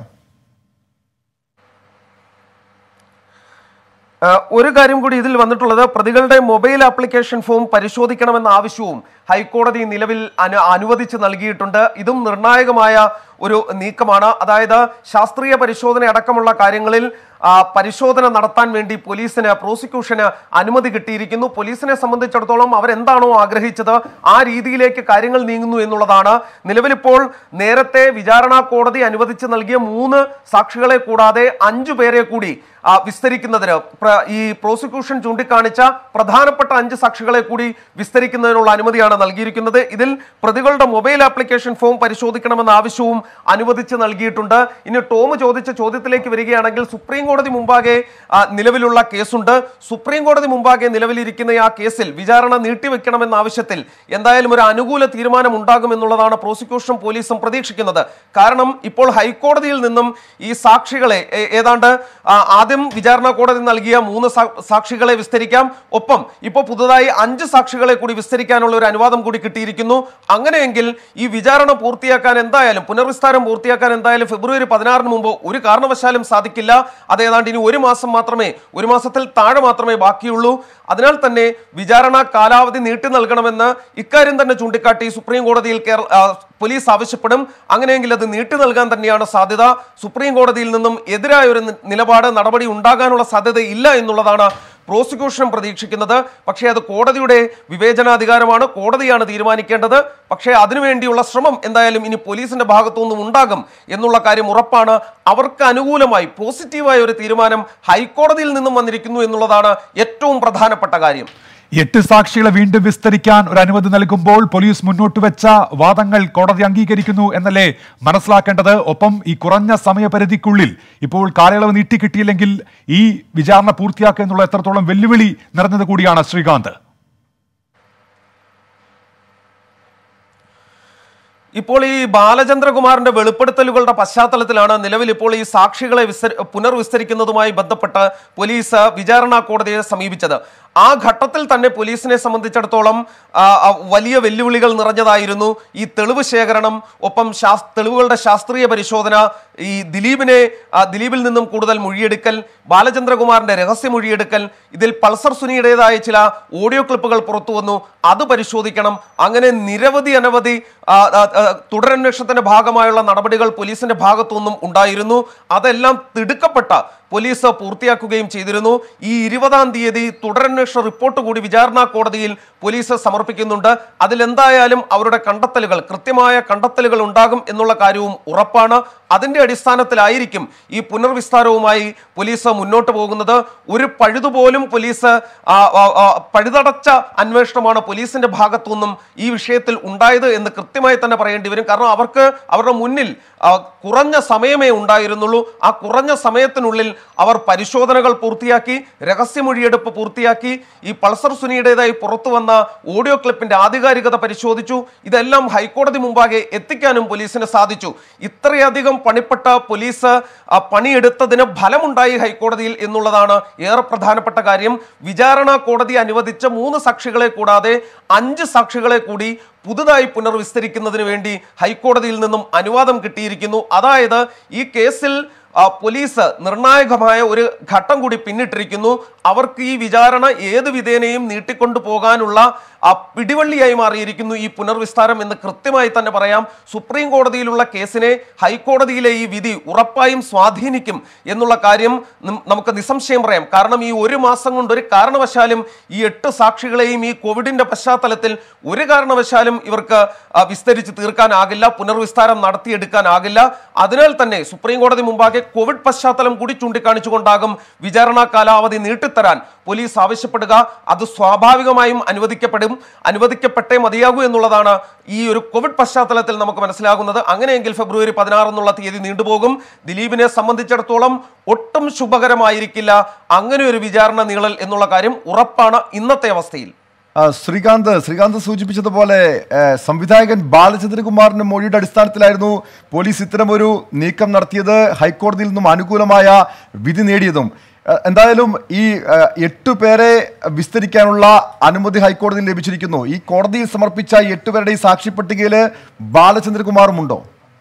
ആ, ഒരു കാര്യം കൂടി ഇതിൽ വന്നിട്ടുള്ളത് പ്രതികളുടെ മൊബൈൽ ആപ്ലിക്കേഷൻ ഫോം പരിശോധിക്കണമെന്ന ആവശ്യവും ഹൈക്കോടതി നിലവിൽ അനു അനുവദിച്ച് നൽകിയിട്ടുണ്ട് ഇതും നിർണായകമായ ഒരു നീക്കമാണ് അതായത് ശാസ്ത്രീയ പരിശോധന അടക്കമുള്ള കാര്യങ്ങളിൽ ആ, പരിശോധന നടത്താൻ വേണ്ടി പോലീസിന് പ്രോസിക്യൂഷന് അനുമതി കിട്ടിയിരിക്കുന്നു പോലീസിനെ സംബന്ധിച്ചിടത്തോളം അവരെന്താണോ ആഗ്രഹിച്ചത് ആ രീതിയിലേക്ക് കാര്യങ്ങൾ നീങ്ങുന്നു എന്നുള്ളതാണ് നിലവിലിപ്പോൾ നേരത്തെ വിചാരണ കോടതി അനുവദിച്ച് നൽകിയ മൂന്ന് സാക്ഷികളെ കൂടാതെ അഞ്ചു പേരെ കൂടി ആ, വിസ്തരിക്കുന്നതിന് പ്ര- ഈ പ്രോസിക്യൂഷൻ ചൂണ്ടിക്കാണിച്ച പ്രധാനപ്പെട്ട അഞ്ച് സാക്ഷികളെ കൂടി വിസ്തരിക്കുന്നതിനുള്ള അനുമതിയാണ് നൽകിയിരിക്കുന്നത് ഇതിൽ പ്രതികളുടെ മൊബൈൽ ആപ്ലിക്കേഷൻ ഫോം പരിശോധിക്കണമെന്ന ആവശ്യവും അനുവദിച്ച് നൽകിയിട്ടുണ്ട് ഇനി ടോം ചോദിച്ച ചോദ്യത്തിലേക്ക് വരികയാണെങ്കിൽ സുപ്രീം കോടതി മുമ്പാകെ ആ, നിലവിലുള്ള കേസുണ്ട് സുപ്രീം കോടതി മുമ്പാകെ നിലവിലിരിക്കുന്ന ആ കേസിൽ വിചാരണ നീട്ടിവെക്കണമെന്ന ആവശ്യത്തിൽ എന്തായാലും ഒരു അനുകൂല തീരുമാനം ഉണ്ടാകുമെന്നുള്ളതാണ് പ്രോസിക്യൂഷനും പോലീസും പ്രതീക്ഷിക്കുന്നത് കാരണം ഇപ്പോൾ ഹൈക്കോടതിയിൽ നിന്നും ഈ സാക്ഷികളെ ഏ- ഏതാണ്ട് ആ, ആദ്യം വിചാരണ കോടതി നൽകിയ മൂന്ന് സാ- സാക്ഷികളെ വിസ്തരിക്കാം ഒപ്പം ഇപ്പോൾ പുതുതായി അഞ്ച് സാക്ഷികളെ കൂടി വിസ്തരിക്കാനുള്ള ഒരു അനുവാദം കൂടി കിട്ടിയിരിക്കുന്നു അങ്ങനെയെങ്കിൽ ഈ വിചാരണ പൂർത്തിയാക്കാൻ എന്തായാലും പുനർവിസ്താരം പൂർത്തിയാക്കാൻ എന്തായാലും ഫെബ്രുവരി പതിനാറിന് മുമ്പ് ഒരു കാരണവശാലും സാധിക്കില്ല അത് ഏതാണ്ട് ഇനി ഒരു മാസം മാത്രമേ ഒരു മാസത്തിൽ താഴെ മാത്രമേ ബാക്കിയുള്ളൂ അതിനാൽ തന്നെ വിചാരണ കാലാവധി നീട്ടി നൽകണമെന്ന് ഇക്കാര്യം തന്നെ ചൂണ്ടിക്കാട്ടി സുപ്രീം കോടതിയിൽ കേരള ആ, പോലീസ് ആവശ്യപ്പെടും അങ്ങനെയെങ്കിൽ അത് നീട്ടി നൽകാൻ തന്നെയാണ് സാധ്യത സുപ്രീം കോടതിയിൽ നിന്നും എതിരായ ഒരു നി- നിലപാട് നടപടി ഉണ്ടാകാനുള്ള സാധ്യത ഇല്ല എന്നുള്ളതാണ് പ്രോസിക്യൂഷൻ പ്രതീക്ഷിക്കുന്നത് പക്ഷേ അത് കോടതിയുടെ വിവേചനാധികാരമാണ് കോടതിയാണ് തീരുമാനിക്കേണ്ടത് പക്ഷേ അതിനുവേണ്ടിയുള്ള ശ്രമം എന്തായാലും ഇനി പോലീസിന്റെ ഭാഗത്തു നിന്നും ഉണ്ടാകും എന്നുള്ള കാര്യം ഉറപ്പാണ് അവർക്ക് അനുകൂലമായി പോസിറ്റീവായ ഒരു തീരുമാനം ഹൈക്കോടതിയിൽ നിന്നും വന്നിരിക്കുന്നു എന്നുള്ളതാണ് ഏറ്റവും പ്രധാനപ്പെട്ട കാര്യം എട്ട് സാക്ഷികളെ വീണ്ടും വിസ്തരിക്കാൻ ഒരു അനുമതി നൽകുമ്പോൾ പോലീസ് മുന്നോട്ട് വെച്ച വാദങ്ങൾ കോടതി അംഗീകരിക്കുന്നു എന്നല്ലേ മനസ്സിലാക്കേണ്ടത് ഒപ്പം ഈ കുറഞ്ഞ സമയപരിധിക്കുള്ളിൽ ഇപ്പോൾ കാലയളവ് നീട്ടിക്കിട്ടിയില്ലെങ്കിൽ ഈ വിചാരണ പൂർത്തിയാക്കുക എന്നുള്ള എത്രത്തോളം വെല്ലുവിളി നിറഞ്ഞത് കൂടിയാണ് ശ്രീകാന്ത് ഇപ്പോൾ ഈ ബാലചന്ദ്രകുമാറിന്റെ വെളിപ്പെടുത്തലുകളുടെ പശ്ചാത്തലത്തിലാണ് നിലവിൽ ഇപ്പോൾ ഈ സാക്ഷികളെ വിസ്തരി പുനർവിസ്തരിക്കുന്നതുമായി ബന്ധപ്പെട്ട് പോലീസ് വിചാരണ കോടതിയെ സമീപിച്ചത് ആ ഘട്ടത്തിൽ തന്നെ പോലീസിനെ സംബന്ധിച്ചിടത്തോളം ആ, ആ, വലിയ വെല്ലുവിളികൾ നിറഞ്ഞതായിരുന്നു ഈ തെളിവ് ശേഖരണം ഒപ്പം ശാസ് തെളിവുകളുടെ ശാസ്ത്രീയ പരിശോധന ഈ ദിലീപിനെ ആ, ദിലീപിൽ നിന്നും കൂടുതൽ മൊഴിയെടുക്കൽ ബാലചന്ദ്രകുമാറിന്റെ രഹസ്യ മൊഴിയെടുക്കൽ ഇതിൽ പൾസർ സുനിയുടേതായ ചില ഓഡിയോ ക്ലിപ്പുകൾ പുറത്തു വന്നു അത് പരിശോധിക്കണം അങ്ങനെ നിരവധി അനവധി ആ, ആ, ആ, തുടരന്വേഷണത്തിന്റെ ഭാഗമായുള്ള നടപടികൾ പോലീസിന്റെ ഭാഗത്തു നിന്നും ഉണ്ടായിരുന്നു അതെല്ലാം തിടുക്കപ്പെട്ട പോലീസ് പൂർത്തിയാക്കുകയും ചെയ്തിരുന്നു ഈ ഇരുപതാം തീയതി തുടരന്വേഷണ റിപ്പോർട്ട് കൂടി വിചാരണ കോടതിയിൽ പോലീസ് സമർപ്പിക്കുന്നുണ്ട് അതിലെന്തായാലും അവരുടെ കണ്ടെത്തലുകൾ കൃത്യമായ കണ്ടെത്തലുകൾ ഉണ്ടാകും എന്നുള്ള കാര്യവും ഉറപ്പാണ് അതിന്റെ അടിസ്ഥാനത്തിലായിരിക്കും ഈ പുനർവിസ്താരവുമായി പോലീസ് മുന്നോട്ട് പോകുന്നത് ഒരു പഴുതുപോലും പോലീസ് ആ, ആ, ആ, പഴുതടച്ച അന്വേഷണമാണ് പോലീസിന്റെ ഭാഗത്തു നിന്നും ഈ വിഷയത്തിൽ ഉണ്ടായത് എന്ന് കൃത്യമായി തന്നെ പറയേണ്ടി വരും കാരണം അവർക്ക് അവരുടെ മുന്നിൽ ആ, കുറഞ്ഞ സമയമേ ഉണ്ടായിരുന്നുള്ളൂ ആ കുറഞ്ഞ സമയത്തിനുള്ളിൽ അവർ പരിശോധനകൾ പൂർത്തിയാക്കി രഹസ്യമൊഴിയെടുപ്പ് പൂർത്തിയാക്കി ഈ പൾസർ സുനിയുടേതായി പുറത്തു വന്ന ഓഡിയോ ക്ലിപ്പിന്റെ ആധികാരികത പരിശോധിച്ചു ഇതെല്ലാം ഹൈക്കോടതി മുമ്പാകെ എത്തിക്കാനും പോലീസിന് സാധിച്ചു ഇത്രയധികം പണിപ്പെട്ട പോലീസ് ആ, പണിയെടുത്തതിന് ഫലമുണ്ടായി ഹൈക്കോടതിയിൽ എന്നുള്ളതാണ് ഏറെ പ്രധാനപ്പെട്ട കാര്യം വിചാരണ കോടതി അനുവദിച്ച മൂന്ന് സാക്ഷികളെ കൂടാതെ അഞ്ച് സാക്ഷികളെ കൂടി പുതുതായി പുനർവിസ്തരിക്കുന്നതിന് വേണ്ടി ഹൈക്കോടതിയിൽ നിന്നും അനുവാദം കിട്ടിയിരിക്കുന്നു അതായത് ഈ കേസിൽ ആ, പോലീസ് നിർണായകമായ ഒരു ഘട്ടം കൂടി പിന്നിട്ടിരിക്കുന്നു അവർക്ക് ഈ വിചാരണ ഏത് വിധേനയും നീട്ടിക്കൊണ്ടു പോകാനുള്ള ആ പിടിവള്ളിയായി മാറിയിരിക്കുന്നു ഈ പുനർവിസ്താരം എന്ന് കൃത്യമായി തന്നെ പറയാം സുപ്രീം കോടതിയിലുള്ള കേസിനെ ഹൈക്കോടതിയിലെ ഈ വിധി ഉറപ്പായും സ്വാധീനിക്കും എന്നുള്ള കാര്യം നം- നമുക്ക് നിസ്സംശയം പറയാം കാരണം ഈ ഒരു മാസം കൊണ്ട് ഒരു കാരണവശാലും ഈ എട്ട് സാക്ഷികളെയും ഈ കോവിഡിന്റെ പശ്ചാത്തലത്തിൽ ഒരു കാരണവശാലും ഇവർക്ക് ആ, വിസ്തരിച്ച് തീർക്കാനാകില്ല പുനർവിസ്താരം നടത്തിയെടുക്കാനാകില്ല അതിനാൽ തന്നെ സുപ്രീം കോടതി മുമ്പാകെ കോവിഡ് പശ്ചാത്തലം കൂടി ചൂണ്ടിക്കാണിച്ചുകൊണ്ടാകും വിചാരണ കാലാവധി നീട്ടിത്തരാൻ പോലീസ് ആവശ്യപ്പെടുക അത് സ്വാഭാവികമായും അനുവദിക്കപ്പെടും അനുവദിക്കപ്പെട്ടേ മതിയാകൂ എന്നുള്ളതാണ് ഈ ഒരു കോവിഡ് പശ്ചാത്തലത്തിൽ നമുക്ക് മനസ്സിലാകുന്നത് അങ്ങനെയെങ്കിൽ ഫെബ്രുവരി പതിനാറ് എന്നുള്ള തീയതി നീണ്ടുപോകും ദിലീപിനെ സംബന്ധിച്ചിടത്തോളം ഒട്ടും ശുഭകരമായിരിക്കില്ല അങ്ങനെ ഒരു വിചാരണ നീളൽ എന്നുള്ള കാര്യം ഉറപ്പാണ് ഇന്നത്തെ അവസ്ഥയിൽ ആ, ശ്രീകാന്ത് ശ്രീകാന്ത് സൂചിപ്പിച്ചതുപോലെ ഏ, സംവിധായകൻ ബാലചന്ദ്രകുമാറിന്റെ മൊഴിയുടെ അടിസ്ഥാനത്തിലായിരുന്നു പോലീസ് ഇത്തരമൊരു നീക്കം നടത്തിയത് ഹൈക്കോടതിയിൽ നിന്നും അനുകൂലമായ വിധി നേടിയതും ഏ, എന്തായാലും ഈ ഏ, എട്ടു പേരെ വിസ്തരിക്കാനുള്ള അനുമതി ഹൈക്കോടതിയിൽ ലഭിച്ചിരിക്കുന്നു ഈ കോടതിയിൽ സമർപ്പിച്ച ഈ എട്ടുപേരുടെ ഈ സാക്ഷി പട്ടികയിൽ ബാലചന്ദ്രകുമാറും ഉണ്ടോ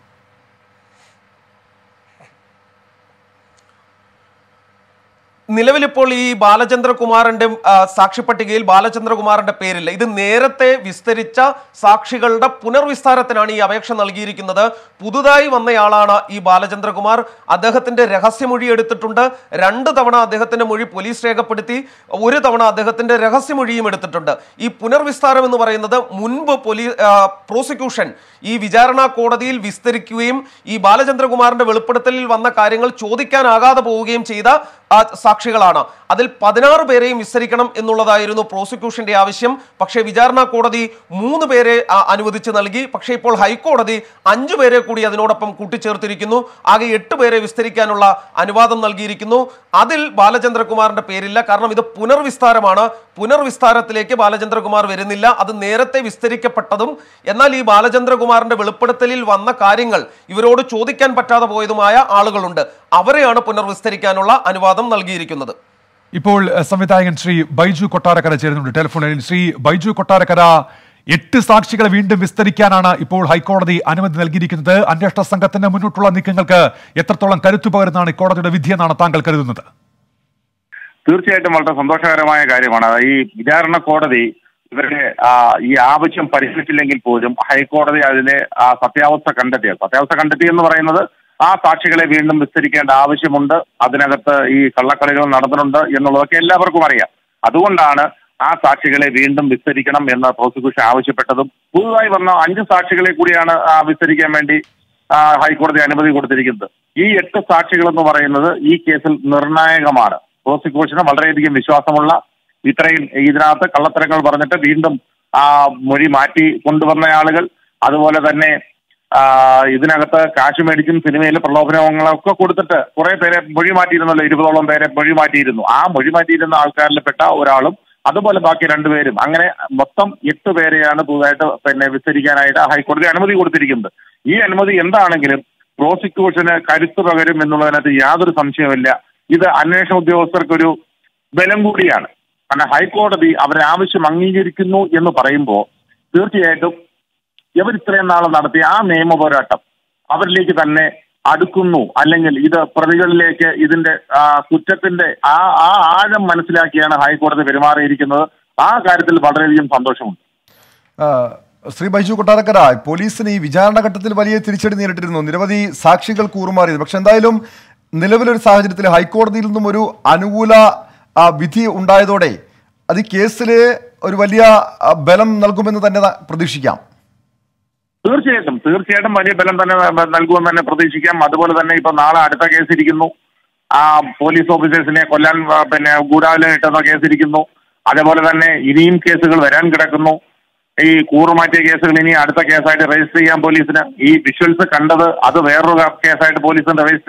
നിലവിലിപ്പോൾ ഈ ബാലചന്ദ്രകുമാറിന്റെ ആ, സാക്ഷിപ്പട്ടികയിൽ ബാലചന്ദ്രകുമാറിന്റെ പേരില്ല ഇത് നേരത്തെ വിസ്തരിച്ച സാക്ഷികളുടെ പുനർവിസ്താരത്തിനാണ് ഈ അപേക്ഷ നൽകിയിരിക്കുന്നത് പുതുതായി വന്നയാളാണ് ഈ ബാലചന്ദ്രകുമാർ അദ്ദേഹത്തിന്റെ രഹസ്യമൊഴി എടുത്തിട്ടുണ്ട് രണ്ട് തവണ അദ്ദേഹത്തിന്റെ മൊഴി പോലീസ് രേഖപ്പെടുത്തി ഒരു തവണ അദ്ദേഹത്തിന്റെ രഹസ്യമൊഴിയും എടുത്തിട്ടുണ്ട് ഈ പുനർവിസ്താരം എന്ന് പറയുന്നത് മുൻപ് പോലീസ് പ്രോസിക്യൂഷൻ ഈ വിചാരണ കോടതിയിൽ വിസ്തരിക്കുകയും ഈ ബാലചന്ദ്രകുമാറിന്റെ വെളിപ്പെടുത്തലിൽ വന്ന കാര്യങ്ങൾ ചോദിക്കാനാകാതെ പോവുകയും ചെയ്ത ആ, സാക്ഷികളാണ് അതിൽ പതിനാറ് പേരെയും വിസ്തരിക്കണം എന്നുള്ളതായിരുന്നു പ്രോസിക്യൂഷന്റെ ആവശ്യം പക്ഷേ വിചാരണ കോടതി മൂന്ന് പേരെ ആ, അനുവദിച്ച് നൽകി പക്ഷേ ഇപ്പോൾ ഹൈക്കോടതി അഞ്ചു പേരെ കൂടി അതിനോടൊപ്പം കൂട്ടിച്ചേർത്തിരിക്കുന്നു ആകെ എട്ട് പേരെ വിസ്തരിക്കാനുള്ള അനുവാദം നൽകിയിരിക്കുന്നു അതിൽ ബാലചന്ദ്രകുമാറിന്റെ പേരില്ല കാരണം ഇത് പുനർവിസ്താരമാണ് പുനർവിസ്താരത്തിലേക്ക് ബാലചന്ദ്രകുമാർ വരുന്നില്ല അത് നേരത്തെ വിസ്തരിക്കപ്പെട്ടതും എന്നാൽ ഈ ബാലചന്ദ്രകുമാറിന്റെ വെളിപ്പെടുത്തലിൽ വന്ന കാര്യങ്ങൾ ഇവരോട് ചോദിക്കാൻ പറ്റാതെ പോയതുമായ ആളുകളുണ്ട് അവരെയാണ് പുനർവിസ്തരിക്കാനുള്ള അനുവാദം നൽകിയിരിക്കുന്നത് ഇപ്പോൾ എഹ്, സംവിധായകൻ ശ്രീ ബൈജു കൊട്ടാരക്കര ചേരുന്നുണ്ട് ടെലിഫോൺ ലൈനിൽ ശ്രീ ബൈജു കൊട്ടാരക്കര എട്ട് സാക്ഷികളെ വീണ്ടും വിസ്തരിക്കാനാണ് ഇപ്പോൾ ഹൈക്കോടതി അനുമതി നൽകിയിരിക്കുന്നത് അന്വേഷണ സംഘത്തിന്റെ മുന്നോട്ടുള്ള നീക്കങ്ങൾക്ക് എത്രത്തോളം കരുത്തു പകരുന്നതാണ് കോടതിയുടെ വിധിയെന്നാണ് താങ്കൾ കരുതുന്നത് തീർച്ചയായിട്ടും വളരെ സന്തോഷകരമായ കാര്യമാണ് ഈ വിചാരണ കോടതി ഇവരുടെ ആ, ഈ ആവശ്യം പരിഗണിച്ചില്ലെങ്കിൽ പോലും ഹൈക്കോടതി അതിലെ ആ സത്യാവസ്ഥ കണ്ടെത്തിയ സത്യാവസ്ഥ കണ്ടെത്തി എന്ന് പറയുന്നത് ആ സാക്ഷികളെ വീണ്ടും വിസ്തരിക്കേണ്ട ആവശ്യമുണ്ട് അതിനകത്ത് ഈ കള്ളക്കളികൾ നടന്നിട്ടുണ്ട് എന്നുള്ളതൊക്കെ എല്ലാവർക്കും അറിയാം അതുകൊണ്ടാണ് ആ സാക്ഷികളെ വീണ്ടും വിസ്തരിക്കണം എന്ന് പ്രോസിക്യൂഷൻ ആവശ്യപ്പെട്ടതും പുതുതായി വന്ന അഞ്ച് സാക്ഷികളെ കൂടിയാണ് ആ, വിസ്തരിക്കാൻ വേണ്ടി ആ, ഹൈക്കോടതി അനുമതി കൊടുത്തിരിക്കുന്നത് ഈ എട്ട് സാക്ഷികൾ എന്ന് പറയുന്നത് ഈ കേസിൽ നിർണായകമാണ് പ്രോസിക്യൂഷന് വളരെയധികം വിശ്വാസമുള്ള ഇത്രയും ഇതിനകത്ത് കള്ളത്തരങ്ങൾ പറഞ്ഞിട്ട് വീണ്ടും ആ മൊഴി മാറ്റി കൊണ്ടുവന്ന ആളുകൾ അതുപോലെ തന്നെ ആ, ഇതിനകത്ത് കാശ് മേടിച്ചും സിനിമയിൽ പ്രലോഭനങ്ങളൊക്കെ കൊടുത്തിട്ട് കുറെ പേരെ മൊഴി മാറ്റിയിരുന്നല്ലോ ഇരുപതോളം പേരെ മൊഴി മാറ്റിയിരുന്നു ആ മൊഴി മാറ്റിയിരുന്ന ആൾക്കാരിൽ പെട്ട ഒരാളും അതുപോലെ ബാക്കി രണ്ടുപേരും അങ്ങനെ മൊത്തം എട്ട് പേരെയാണ് പുതുതായിട്ട് പിന്നെ വിസ്തരിക്കാനായിട്ട് ഹൈക്കോടതി അനുമതി കൊടുത്തിരിക്കുന്നത് ഈ അനുമതി എന്താണെങ്കിലും പ്രോസിക്യൂഷന് കരുത്ത് പകരും എന്നുള്ളതിനകത്ത് യാതൊരു സംശയമില്ല ഇത് അന്വേഷണ ഉദ്യോഗസ്ഥർക്കൊരു ബലം കൂടിയാണ് കാരണം ഹൈക്കോടതി അവരെ ആവശ്യം അംഗീകരിക്കുന്നു എന്ന് പറയുമ്പോൾ തീർച്ചയായിട്ടും ഇവർ ഇത്രയും നാൾ നടത്തിയ ആ നിയമ പോരാട്ടം അവരിലേക്ക് തന്നെ അടുക്കുന്നു അല്ലെങ്കിൽ ഇത് പ്രതികളിലേക്ക് ഇതിന്റെ ആ, കുറ്റത്തിന്റെ ആ ആ ആഴം മനസ്സിലാക്കിയാണ് ഹൈക്കോടതി പെരുമാറിയിരിക്കുന്നത് ആ കാര്യത്തിൽ വളരെയധികം സന്തോഷമുണ്ട് ആ, ശ്രീ ബൈജു കൊട്ടാരക്കര പോലീസിന് ഈ വിചാരണ ഘട്ടത്തിൽ വലിയ തിരിച്ചടി നേരിട്ടിരുന്നു നിരവധി സാക്ഷികൾ കൂറുമാറിയത് പക്ഷെ എന്തായാലും നിലവിലൊരു സാഹചര്യത്തിൽ ഹൈക്കോടതിയിൽ നിന്നും ഒരു അനുകൂല ആ, വിധി ഉണ്ടായതോടെ അത് ഈ കേസിൽ ഒരു വലിയ ആ, ബലം നൽകുമെന്ന് തന്നെ ന- പ്രതീക്ഷിക്കാം തീർച്ചയായിട്ടും തീർച്ചയായിട്ടും വലിയ ബലം തന്നെ ന- നൽകുമെന്ന് തന്നെ പ്രതീക്ഷിക്കാം അതുപോലെ തന്നെ ഇപ്പൊ നാളെ അടുത്ത കേസ് ഇരിക്കുന്നു ആ പോലീസ് ഓഫീസേഴ്സിനെ കൊല്ലാൻ ആ, പിന്നെ ഗൂഢാലോചന ഇട്ടെന്ന കേസ് ഇരിക്കുന്നു അതേപോലെ തന്നെ ഇനിയും കേസുകൾ വരാൻ കിടക്കുന്നു ഈ കൂറുമാറ്റിയ കേസുകൾ ഇനി അടുത്ത കേസായിട്ട് രജിസ്റ്റർ ചെയ്യാം പോലീസിന് ഈ വിഷ്വൽസ് കണ്ടത് അത് വേറൊരു കേസായിട്ട് പോലീസിന് രജിസ്റ്റർ ചെയ്യാം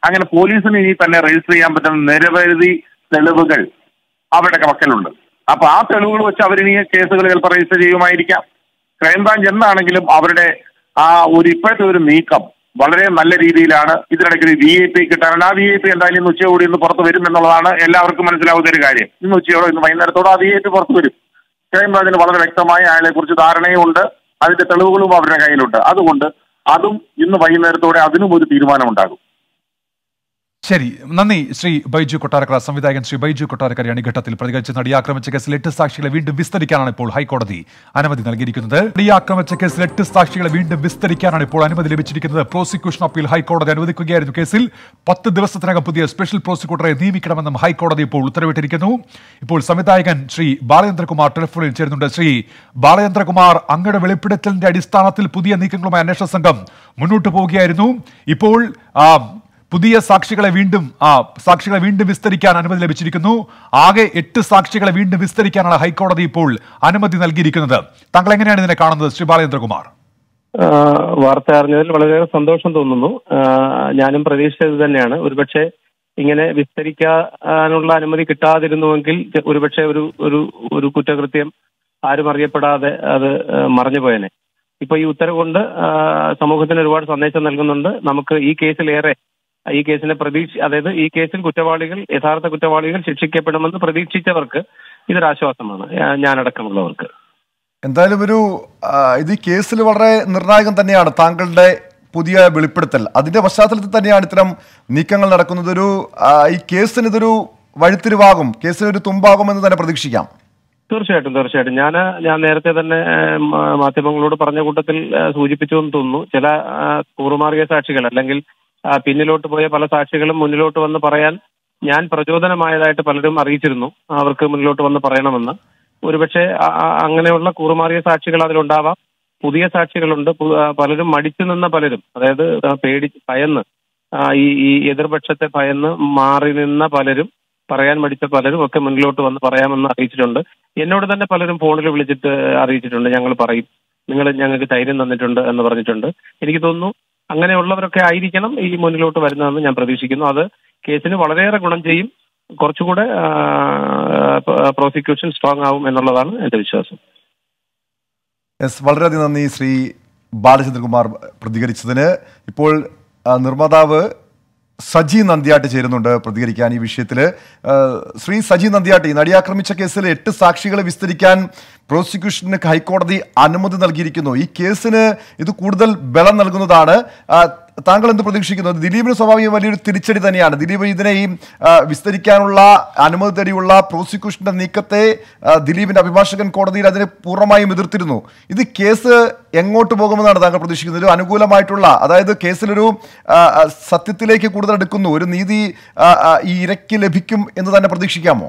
അങ്ങനെ പോലീസിന് ഇനി തന്നെ രജിസ്റ്റർ ചെയ്യാൻ പറ്റുന്ന നിരവധി തെളിവുകൾ അവരുടെ പക്കലുണ്ട് അപ്പൊ ആ തെളിവുകൾ വെച്ച് അവരിനി കേസുകൾ ചിലപ്പോൾ രജിസ്റ്റർ ചെയ്യുമായിരിക്കാം ക്രൈംബ്രാഞ്ച് എന്താണെങ്കിലും അവരുടെ ആ ഒരു ഇപ്പോഴത്തെ ഒരു നീക്കം വളരെ നല്ല രീതിയിലാണ് ഇതിനിടയ്ക്ക് വി ഐ പി കിട്ടാനുണ്ട് ആ വി ഐ പി എന്തായാലും ഇന്ന് ഉച്ചയോടെ ഇന്ന് പുറത്ത് വരും എന്നുള്ളതാണ് എല്ലാവർക്കും മനസ്സിലാവുന്ന ഒരു കാര്യം ഇന്ന് ഉച്ചയോടെ ഇന്ന് വൈകുന്നേരത്തോടെ ആ വി ഐ പി പുറത്ത് വരും ക്രൈംബ്രാഞ്ചിന് വളരെ വ്യക്തമായി അയാളെ കുറിച്ച് ധാരണയുമുണ്ട് അതിന്റെ തെളിവുകളും അവരുടെ കയ്യിലുണ്ട് അതുകൊണ്ട് അതും ഇന്ന് വൈകുന്നേരത്തോടെ അതിനും ഒരു തീരുമാനം ഉണ്ടാകും ശരി നന്ദി ശ്രീ ബൈജു കൊട്ടാരക്കര സംവിധായകൻ ശ്രീ ബൈജു കൊട്ടാരക്കരയാണ് ഈ ഘട്ടത്തിൽ പ്രതികരിച്ച് നടി ആക്രമിച്ച കേസിൽ എട്ട് സാക്ഷികളെ വീണ്ടും വിസ്തരിക്കാനാണ് ഇപ്പോൾ ഹൈക്കോടതി അനുമതി നൽകിയിരിക്കുന്നത് നടി ആക്രമിച്ച കേസിൽ എട്ട് സാക്ഷികളെ വീണ്ടും വിസ്തരിക്കാനാണ് ഇപ്പോൾ അനുമതി ലഭിച്ചിരിക്കുന്നത് പ്രോസിക്യൂഷൻ അപ്പീൽ ഹൈക്കോടതി അനുവദിക്കുകയായിരുന്നു കേസിൽ പത്ത് ദിവസത്തിനകം പുതിയ സ്പെഷ്യൽ പ്രോസിക്യൂട്ടറെ നിയമിക്കണമെന്നും ഹൈക്കോടതി ഇപ്പോൾ ഉത്തരവിട്ടിരിക്കുന്നു ഇപ്പോൾ സംവിധായകൻ ശ്രീ ബാലചന്ദ്രകുമാർ ടെലിഫോണിൽ ചേരുന്നുണ്ട് ശ്രീ ബാലചന്ദ്രകുമാർ അങ്ങയുടെ വെളിപ്പെടുത്തലിന്റെ അടിസ്ഥാനത്തിൽ പുതിയ നീക്കങ്ങളുമായി അന്വേഷണ സംഘം മുന്നോട്ട് പോവുകയായിരുന്നു ഇപ്പോൾ ആ, പുതിയ സാക്ഷികളെ വീണ്ടും ആ സാക്ഷികളെ വീണ്ടും വിസ്തരിക്കാൻ അനുമതി ലഭിച്ചിരിക്കുന്നു ആകെ എട്ട് സാക്ഷികളെ വീണ്ടും വിസ്തരിക്കാനാണ് ഹൈക്കോടതി ഇപ്പോൾ അനുമതി നൽകിയിരിക്കുന്നത് താങ്കൾ എങ്ങനെയാണ് ഇതിനെ കാണുന്നത് ശ്രീ ബാലേന്ദ്രകുമാർ ആ, വാർത്ത അറിഞ്ഞതിൽ വളരെയേറെ സന്തോഷം തോന്നുന്നു ആ, ഞാനും പ്രതീക്ഷിച്ചത് തന്നെയാണ് ഒരുപക്ഷെ ഇങ്ങനെ വിസ്തരിക്കാനുള്ള അനുമതി കിട്ടാതിരുന്നുവെങ്കിൽ ഒരുപക്ഷെ ഒരു ഒരു ഒരു കുറ്റകൃത്യം ആരും അറിയപ്പെടാതെ അത് ആ, മറഞ്ഞു പോയനെ ഇപ്പൊ ഈ ഉത്തരവ് കൊണ്ട് ആ, സമൂഹത്തിന് ഒരുപാട് സന്ദേശം നൽകുന്നുണ്ട് നമുക്ക് ഈ കേസിലേറെ ഈ കേസിനെ പ്രതീക്ഷ അതായത് ഈ കേസിൽ കുറ്റവാളികൾ യഥാർത്ഥ കുറ്റവാളികൾ ശിക്ഷിക്കപ്പെടുമെന്ന് പ്രതീക്ഷിച്ചവർക്ക് ഇതൊരാശ്വാസമാണ് ആ, ഞാനടക്കമുള്ളവർക്ക് എന്തായാലും ഒരു ആ, ഇത് ഈ കേസിൽ വളരെ നിർണായകം തന്നെയാണ് താങ്കളുടെ പുതിയ വെളിപ്പെടുത്തൽ അതിന്റെ പശ്ചാത്തലത്തിൽ തന്നെയാണ് ഇത്തരം നീക്കങ്ങൾ നടക്കുന്നത് ഒരു ആ, ഈ കേസിന് ഇതൊരു വഴിത്തിരിവാകും കേസിന് ഒരു തുമ്പാകുമെന്ന് തന്നെ പ്രതീക്ഷിക്കാം തീർച്ചയായിട്ടും തീർച്ചയായിട്ടും ഞാൻ ഞാൻ നേരത്തെ തന്നെ ഏഹ്, മ- മാധ്യമങ്ങളോട് പറഞ്ഞ കൂട്ടത്തിൽ ഏഹ്, സൂചിപ്പിച്ചു എന്ന് തോന്നുന്നു ചില ആ, കൂറുമാറിയ സാക്ഷികൾ അല്ലെങ്കിൽ ആ, പിന്നിലോട്ട് പോയ പല സാക്ഷികളും മുന്നിലോട്ട് വന്ന് പറയാൻ ഞാൻ പ്രചോദനമായതായിട്ട് പലരും അറിയിച്ചിരുന്നു അവർക്ക് മുന്നിലോട്ട് വന്ന് പറയണമെന്ന് ഒരുപക്ഷെ ആ- ആ- അങ്ങനെയുള്ള കൂറുമാറിയ സാക്ഷികൾ അതിലുണ്ടാവാം പുതിയ സാക്ഷികളുണ്ട് പു- ആ, പലരും മടിച്ചു നിന്ന പലരും അതായത് ആ, പേടി ഭയന്ന് ആ, ഈ ഈ എതിർപക്ഷത്തെ ഭയന്ന് മാറി നിന്ന പലരും പറയാൻ മടിച്ച പലരും ഒക്കെ മുന്നിലോട്ട് വന്ന് പറയാമെന്ന് അറിയിച്ചിട്ടുണ്ട് എന്നോട് തന്നെ പലരും ഫോണിൽ വിളിച്ചിട്ട് അറിയിച്ചിട്ടുണ്ട് ഞങ്ങൾ പറയും നിങ്ങൾ ഞങ്ങൾക്ക് ധൈര്യം തന്നിട്ടുണ്ട് എന്ന് പറഞ്ഞിട്ടുണ്ട് എനിക്ക് തോന്നുന്നു അങ്ങനെയുള്ളവരൊക്കെ ആയിരിക്കണം ഈ മുന്നിലോട്ട് വരുന്നതെന്ന് ഞാൻ പ്രതീക്ഷിക്കുന്നു അത് കേസിന് വളരെയേറെ ഗുണം ചെയ്യും കുറച്ചുകൂടെ പ്രോസിക്യൂഷൻ സ്ട്രോങ് ആവും എന്നുള്ളതാണ് എന്റെ വിശ്വാസം യെസ് വളരെയധികം നന്ദി ശ്രീ ബാലചന്ദ്രകുമാർ പ്രതികരിച്ചതിന് ഇപ്പോൾ ആ, നിർമ്മാതാവ് സജി നന്ദിയാട്ട് ചേരുന്നുണ്ട് പ്രതികരിക്കാൻ ഈ വിഷയത്തിൽ ശ്രീ സജി നന്ദിയാട്ട് ഈ നടിയാക്രമിച്ച കേസിൽ എട്ട് സാക്ഷികളെ വിസ്തരിക്കാൻ പ്രോസിക്യൂഷന് ഹൈക്കോടതി അനുമതി നൽകിയിരിക്കുന്നു ഈ കേസിന് ഇത് കൂടുതൽ ബലം നൽകുന്നതാണ് ആ, താങ്കൾ എന്ത് പ്രതീക്ഷിക്കുന്നു ദിലീപിന് സ്വാഭാവികം വലിയൊരു തിരിച്ചടി തന്നെയാണ് ദിലീപ് ഇതിനെ ഈ ആ, വിസ്തരിക്കാനുള്ള അനുമതി തേടിയുള്ള പ്രോസിക്യൂഷന്റെ നീക്കത്തെ ആ, ദിലീപിന്റെ അഭിഭാഷകൻ കോടതിയിൽ അതിനെ പൂർണ്ണമായും എതിർത്തിരുന്നു ഇത് കേസ് എങ്ങോട്ട് പോകുമെന്നാണ് താങ്കൾ പ്രതീക്ഷിക്കുന്നത് ഒരു അനുകൂലമായിട്ടുള്ള അതായത് കേസിലൊരു ആ, ആ, സത്യത്തിലേക്ക് കൂടുതൽ എടുക്കുന്നു ഒരു നീതി ആ, ആ, ഈ ഇരയ്ക്ക് ലഭിക്കും എന്ന് തന്നെ പ്രതീക്ഷിക്കാമോ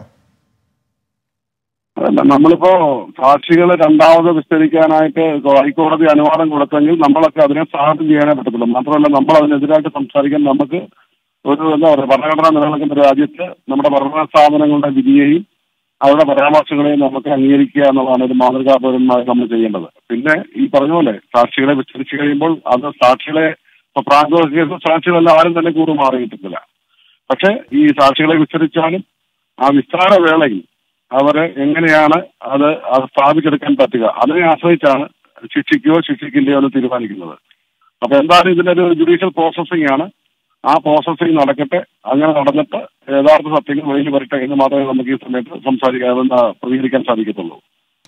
അതല്ല നമ്മളിപ്പോ സാക്ഷികളെ രണ്ടാമത് വിസ്തരിക്കാനായിട്ട് ഹൈക്കോടതി അനുവാദം കൊടുത്തെങ്കിൽ നമ്മളൊക്കെ അതിനെ സ്വാഗതം ചെയ്യാനേ പറ്റത്തുള്ളൂ മാത്രമല്ല നമ്മൾ അതിനെതിരായിട്ട് സംസാരിക്കാൻ നമുക്ക് ഒരു എന്താ പറയുക ഭരണഘടന നിലനിൽക്കുന്ന രാജ്യത്ത് നമ്മുടെ ഭരണ സ്ഥാപനങ്ങളുടെ വിധിയെയും അവരുടെ പരാമർശങ്ങളെയും നമുക്ക് അംഗീകരിക്കുക എന്നുള്ളതാണ് ഒരു മാതൃകാ പൗരന്മാർ നമ്മൾ ചെയ്യേണ്ടത് പിന്നെ ഈ പറഞ്ഞ പോലെ സാക്ഷികളെ വിസ്തരിച്ചു കഴിയുമ്പോൾ അത് സാക്ഷികളെ ഇപ്പൊ പ്രാന്തോ കേസ് സാക്ഷികളെല്ലാം ആരും തന്നെ കൂറ് മാറിയിട്ടില്ല പക്ഷെ ഈ സാക്ഷികളെ വിസ്തരിച്ചാലും ആ വിസ്താര വേളയിൽ അവര് എങ്ങനെയാണ് അത് അത് സ്ഥാപിച്ചെടുക്കാൻ പറ്റുക അതിനെ ആശ്രയിച്ചാണ് ശിക്ഷിക്കുകയോ ശിക്ഷിക്കില്ലയോ എന്ന് തീരുമാനിക്കുന്നത് അപ്പൊ എന്തായാലും ഇതിനൊരു ജുഡീഷ്യൽ പ്രോസസ്സിംഗ് ആണ് ആ പ്രോസസ്സിംഗ് നടക്കട്ടെ അങ്ങനെ നടന്നിട്ട് യഥാർത്ഥ സത്യങ്ങൾ വെളിയിൽ വരട്ടെ എന്ന് മാത്രമേ നമുക്ക് ഈ സമയത്ത് സംസാരിക്കാൻ ആ, പ്രതികരിക്കാൻ സാധിക്കത്തുള്ളൂ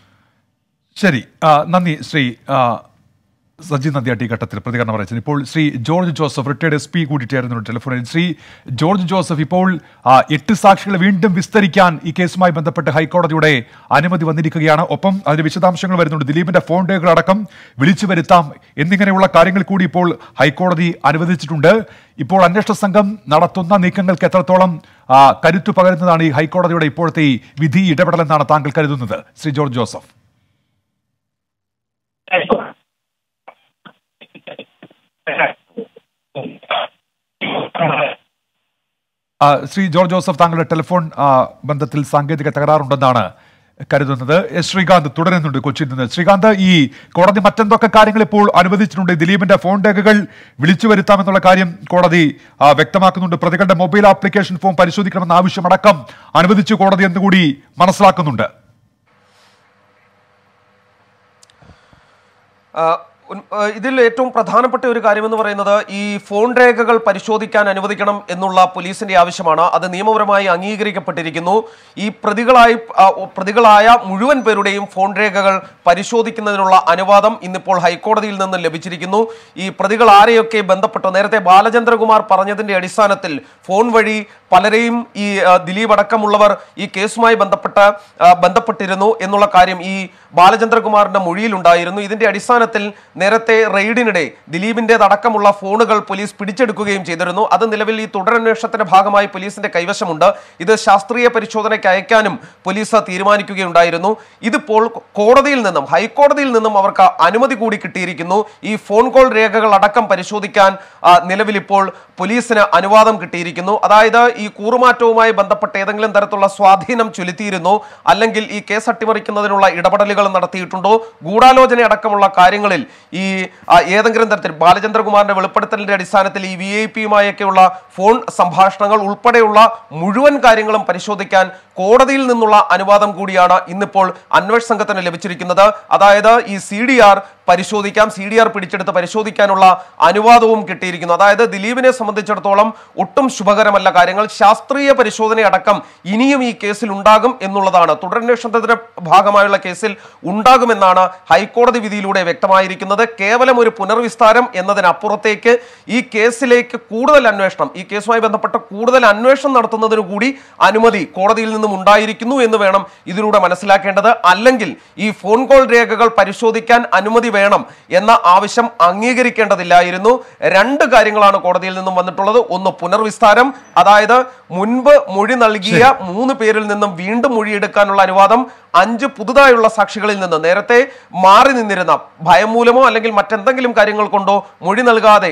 ശരി ആ, നന്ദി ശ്രീ ആ, സജി നന്ദിയാട്ടി ഈ ഘട്ടത്തിൽ പ്രതികരണം അറിയിച്ചത് ഇപ്പോൾ Sree George Joseph retired S P കൂടി ചേരുന്നുണ്ട് ടെലിഫോണിൽ ശ്രീ ജോർജ് ജോസഫ് ഇപ്പോൾ ആ, എട്ട് സാക്ഷികളെ വീണ്ടും വിസ്തരിക്കാൻ ഈ കേസുമായി ബന്ധപ്പെട്ട് ഹൈക്കോടതിയുടെ അനുമതി വന്നിരിക്കുകയാണ് ഒപ്പം അതിന്റെ വിശദാംശങ്ങൾ വരുന്നുണ്ട് ദിലീപിന്റെ ഫോൺ രേഖകൾ അടക്കം വിളിച്ചു വരുത്താം എന്നിങ്ങനെയുള്ള കാര്യങ്ങൾ കൂടി ഇപ്പോൾ ഹൈക്കോടതി അനുവദിച്ചിട്ടുണ്ട് ഇപ്പോൾ അന്വേഷണ സംഘം നടത്തുന്ന നീക്കങ്ങൾക്ക് എത്രത്തോളം ആ, കരുത്തു പകരുന്നതാണ് ഈ ഹൈക്കോടതിയുടെ ഇപ്പോഴത്തെ ഈ വിധി ഇടപെടലെന്നാണ് താങ്കൾ കരുതുന്നത് ശ്രീ ജോർജ് ജോസഫ് ആ, ശ്രീ ജോർജ് ജോസഫ് താങ്കളുടെ ടെലിഫോൺ ആ, ബന്ധത്തിൽ സാങ്കേതിക തകരാറുണ്ടെന്നാണ് കരുതുന്നത് എസ് ശ്രീകാന്ത് തുടരുന്നുണ്ട് കൊച്ചിയിൽ നിന്ന് ശ്രീകാന്ത് ഈ കോടതി മറ്റെന്തൊക്കെ കാര്യങ്ങൾ ഇപ്പോൾ അനുവദിച്ചിട്ടുണ്ട് ദിലീപിന്റെ ഫോൺ രേഖകൾ വിളിച്ചു വരുത്താമെന്നുള്ള കാര്യം കോടതി ആ, വ്യക്തമാക്കുന്നുണ്ട് പ്രതികളുടെ മൊബൈൽ ആപ്ലിക്കേഷൻ ഫോം പരിശോധിക്കണമെന്ന ആവശ്യമടക്കം അനുവദിച്ചു കോടതി എന്നുകൂടി മനസ്സിലാക്കുന്നുണ്ട് ആ, ഉൻ- ആ, ഇതിൽ ഏറ്റവും പ്രധാനപ്പെട്ട ഒരു കാര്യമെന്ന് പറയുന്നത് ഈ ഫോൺ രേഖകൾ പരിശോധിക്കാൻ അനുവദിക്കണം എന്നുള്ള പോലീസിന്റെ ആവശ്യമാണ് അത് നിയമപരമായി അംഗീകരിക്കപ്പെട്ടിരിക്കുന്നു ഈ പ്രതികളായി ആ, പ്രതികളായ മുഴുവൻ പേരുടെയും ഫോൺ രേഖകൾ പരിശോധിക്കുന്നതിനുള്ള അനുവാദം ഇന്നിപ്പോൾ ഹൈക്കോടതിയിൽ നിന്ന് ലഭിച്ചിരിക്കുന്നു ഈ പ്രതികൾ ആരെയൊക്കെ ബന്ധപ്പെട്ടോ നേരത്തെ ബാലചന്ദ്രകുമാർ പറഞ്ഞതിന്റെ അടിസ്ഥാനത്തിൽ ഫോൺ വഴി പലരെയും ഈ ആ, ദിലീപ് അടക്കമുള്ളവർ ഈ കേസുമായി ബന്ധപ്പെട്ട ആ, ബന്ധപ്പെട്ടിരുന്നു എന്നുള്ള കാര്യം ഈ ബാലചന്ദ്രകുമാറിന്റെ മൊഴിയിലുണ്ടായിരുന്നു ഇതിന്റെ അടിസ്ഥാനത്തിൽ നേരത്തെ റെയ്ഡിനിടെ ദിലീപിന്റേതടക്കമുള്ള ഫോണുകൾ പോലീസ് പിടിച്ചെടുക്കുകയും ചെയ്തിരുന്നു അത് നിലവിൽ ഈ തുടരന്വേഷണത്തിന്റെ ഭാഗമായി പോലീസിന്റെ കൈവശമുണ്ട് ഇത് ശാസ്ത്രീയ പരിശോധനയ്ക്ക് അയക്കാനും പോലീസ് തീരുമാനിക്കുകയുണ്ടായിരുന്നു ഇതിപ്പോൾ കോടതിയിൽ നിന്നും ഹൈക്കോടതിയിൽ നിന്നും അവർക്ക് അനുമതി കൂടി കിട്ടിയിരിക്കുന്നു ഈ ഫോൺ കോൾ രേഖകൾ അടക്കം പരിശോധിക്കാൻ ആ, നിലവിലിപ്പോൾ പോലീസിന് അനുവാദം കിട്ടിയിരിക്കുന്നു അതായത് ഈ കൂറുമാറ്റവുമായി ബന്ധപ്പെട്ട് ഏതെങ്കിലും തരത്തിലുള്ള സ്വാധീനം ചെലുത്തിയിരുന്നു അല്ലെങ്കിൽ ഈ കേസ് അട്ടിമറിക്കുന്നതിനുള്ള ഇടപെടലുകൾ നടത്തിയിട്ടുണ്ടോ ഗൂഢാലോചന അടക്കമുള്ള കാര്യങ്ങളിൽ ഈ ആ, ഏതെങ്കിലും തരത്തിൽ ബാലചന്ദ്രകുമാറിന്റെ വെളിപ്പെടുത്തലിന്റെ അടിസ്ഥാനത്തിൽ ഈ വി ഐ പിയുമായൊക്കെയുള്ള ഫോൺ സംഭാഷണങ്ങൾ ഉൾപ്പെടെയുള്ള മുഴുവൻ കാര്യങ്ങളും പരിശോധിക്കാൻ കോടതിയിൽ നിന്നുള്ള അനുവാദം കൂടിയാണ് ഇന്നിപ്പോൾ അന്വേഷണ സംഘത്തിന് ലഭിച്ചിരിക്കുന്നത് അതായത് ഈ സി ഡി ആർ പരിശോധിക്കാം സി ഡി ആർ പിടിച്ചെടുത്ത് പരിശോധിക്കാനുള്ള അനുവാദവും കിട്ടിയിരിക്കുന്നു അതായത് ദിലീപിനെ സംബന്ധിച്ചിടത്തോളം ഒട്ടും ശുഭകരമല്ല കാര്യങ്ങൾ ശാസ്ത്രീയ പരിശോധന അടക്കം ഇനിയും ഈ കേസിൽ ഉണ്ടാകും എന്നുള്ളതാണ് തുടരന്വേഷണത്തിന്റെ ഭാഗമായുള്ള കേസിൽ ഉണ്ടാകുമെന്നാണ് ഹൈക്കോടതി വിധിയിലൂടെ വ്യക്തമായിരിക്കുന്നത് കേവലം ഒരു പുനർവിസ്താരം എന്നതിനപ്പുറത്തേക്ക് ഈ കേസിലേക്ക് കൂടുതൽ അന്വേഷണം ഈ കേസുമായി ബന്ധപ്പെട്ട കൂടുതൽ അന്വേഷണം നടത്തുന്നതിന് കൂടി അനുമതി കോടതിയിൽ നിന്നും ഉണ്ടായിരിക്കുന്നു എന്ന് വേണം ഇതിലൂടെ മനസ്സിലാക്കേണ്ടത് അല്ലെങ്കിൽ ഈ ഫോൺ കോൾ രേഖകൾ പരിശോധിക്കാൻ അനുമതി വേണം എന്ന ആവശ്യം അംഗീകരിക്കേണ്ടതില്ലായിരുന്നു രണ്ട് കാര്യങ്ങളാണ് കോടതിയിൽ നിന്നും വന്നിട്ടുള്ളത് ഒന്ന് പുനർവിസ്താരം അതായത് മുൻപ് മൊഴി നൽകിയ മൂന്ന് പേരിൽ നിന്നും വീണ്ടും മൊഴിയെടുക്കാനുള്ള അനുവാദം അഞ്ച് പുതുതായുള്ള സാക്ഷികളിൽ നിന്ന് നേരത്തെ മാറി നിന്നിരുന്ന ഭയം മൂലമോ അല്ലെങ്കിൽ മറ്റെന്തെങ്കിലും കാര്യങ്ങൾ കൊണ്ടോ മൊഴി നൽകാതെ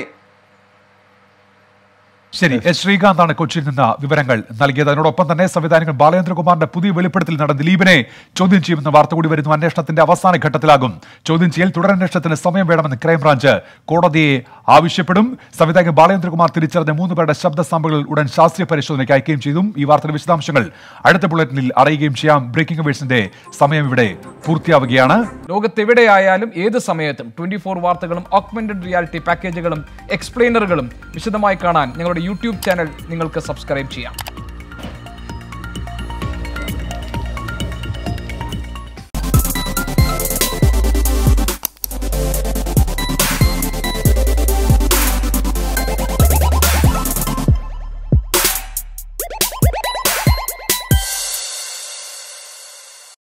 ശരി എസ് ശ്രീകാന്താണ് കൊച്ചിയിൽ നിന്ന് വിവരങ്ങൾ നൽകിയത് അതിനോടൊപ്പം തന്നെ സംവിധാനങ്ങൾ ബാലേന്ദ്രകുമാറിന്റെ പുതിയ വെളിപ്പെടുത്തൽ നട ദിലീപിനെ ചോദ്യം ചെയ്യുമെന്ന വാർത്ത കൂടി വരുന്നു അന്വേഷണത്തിന്റെ അവസാന ഘട്ടത്തിലാകും ചോദ്യം ചെയ്യൽ തുടരന്വേഷണത്തിന് സമയം വേണമെന്ന് ക്രൈംബ്രാഞ്ച് കോടതിയെ ആവശ്യപ്പെടും സംവിധായകൻ ബാലേന്ദ്രകുമാർ തിരിച്ചറിഞ്ഞ മൂന്ന് പേരുടെ ശബ്ദ സാമ്പിളുകൾ ഉടൻ ശാസ്ത്രീയ പരിശോധനയ്ക്ക് അയക്കുകയും ചെയ്തും ഈ വാർത്തയുടെ വിശദാംശങ്ങൾ അടുത്ത ബുള്ളറ്റിനിൽ അറിയുകയും ചെയ്യാം ബ്രേക്കിംഗ് അവേഴ്സിന്റെ സമയം ഇവിടെ പൂർത്തിയാവുകയാണ് ലോകത്തെവിടെയായാലും ഏത് സമയത്തും ട്വന്റി ഫോർ വാർത്തകളും ഓഗ്മെന്റഡ് റിയാലിറ്റി പാക്കേജുകളും എക്സ്പ്ലെയിനറുകളും വിശദമായി കാണാൻ ഞങ്ങളുടെ യൂട്യൂബ് ചാനൽ നിങ്ങൾക്ക് സബ്സ്ക്രൈബ് ചെയ്യാം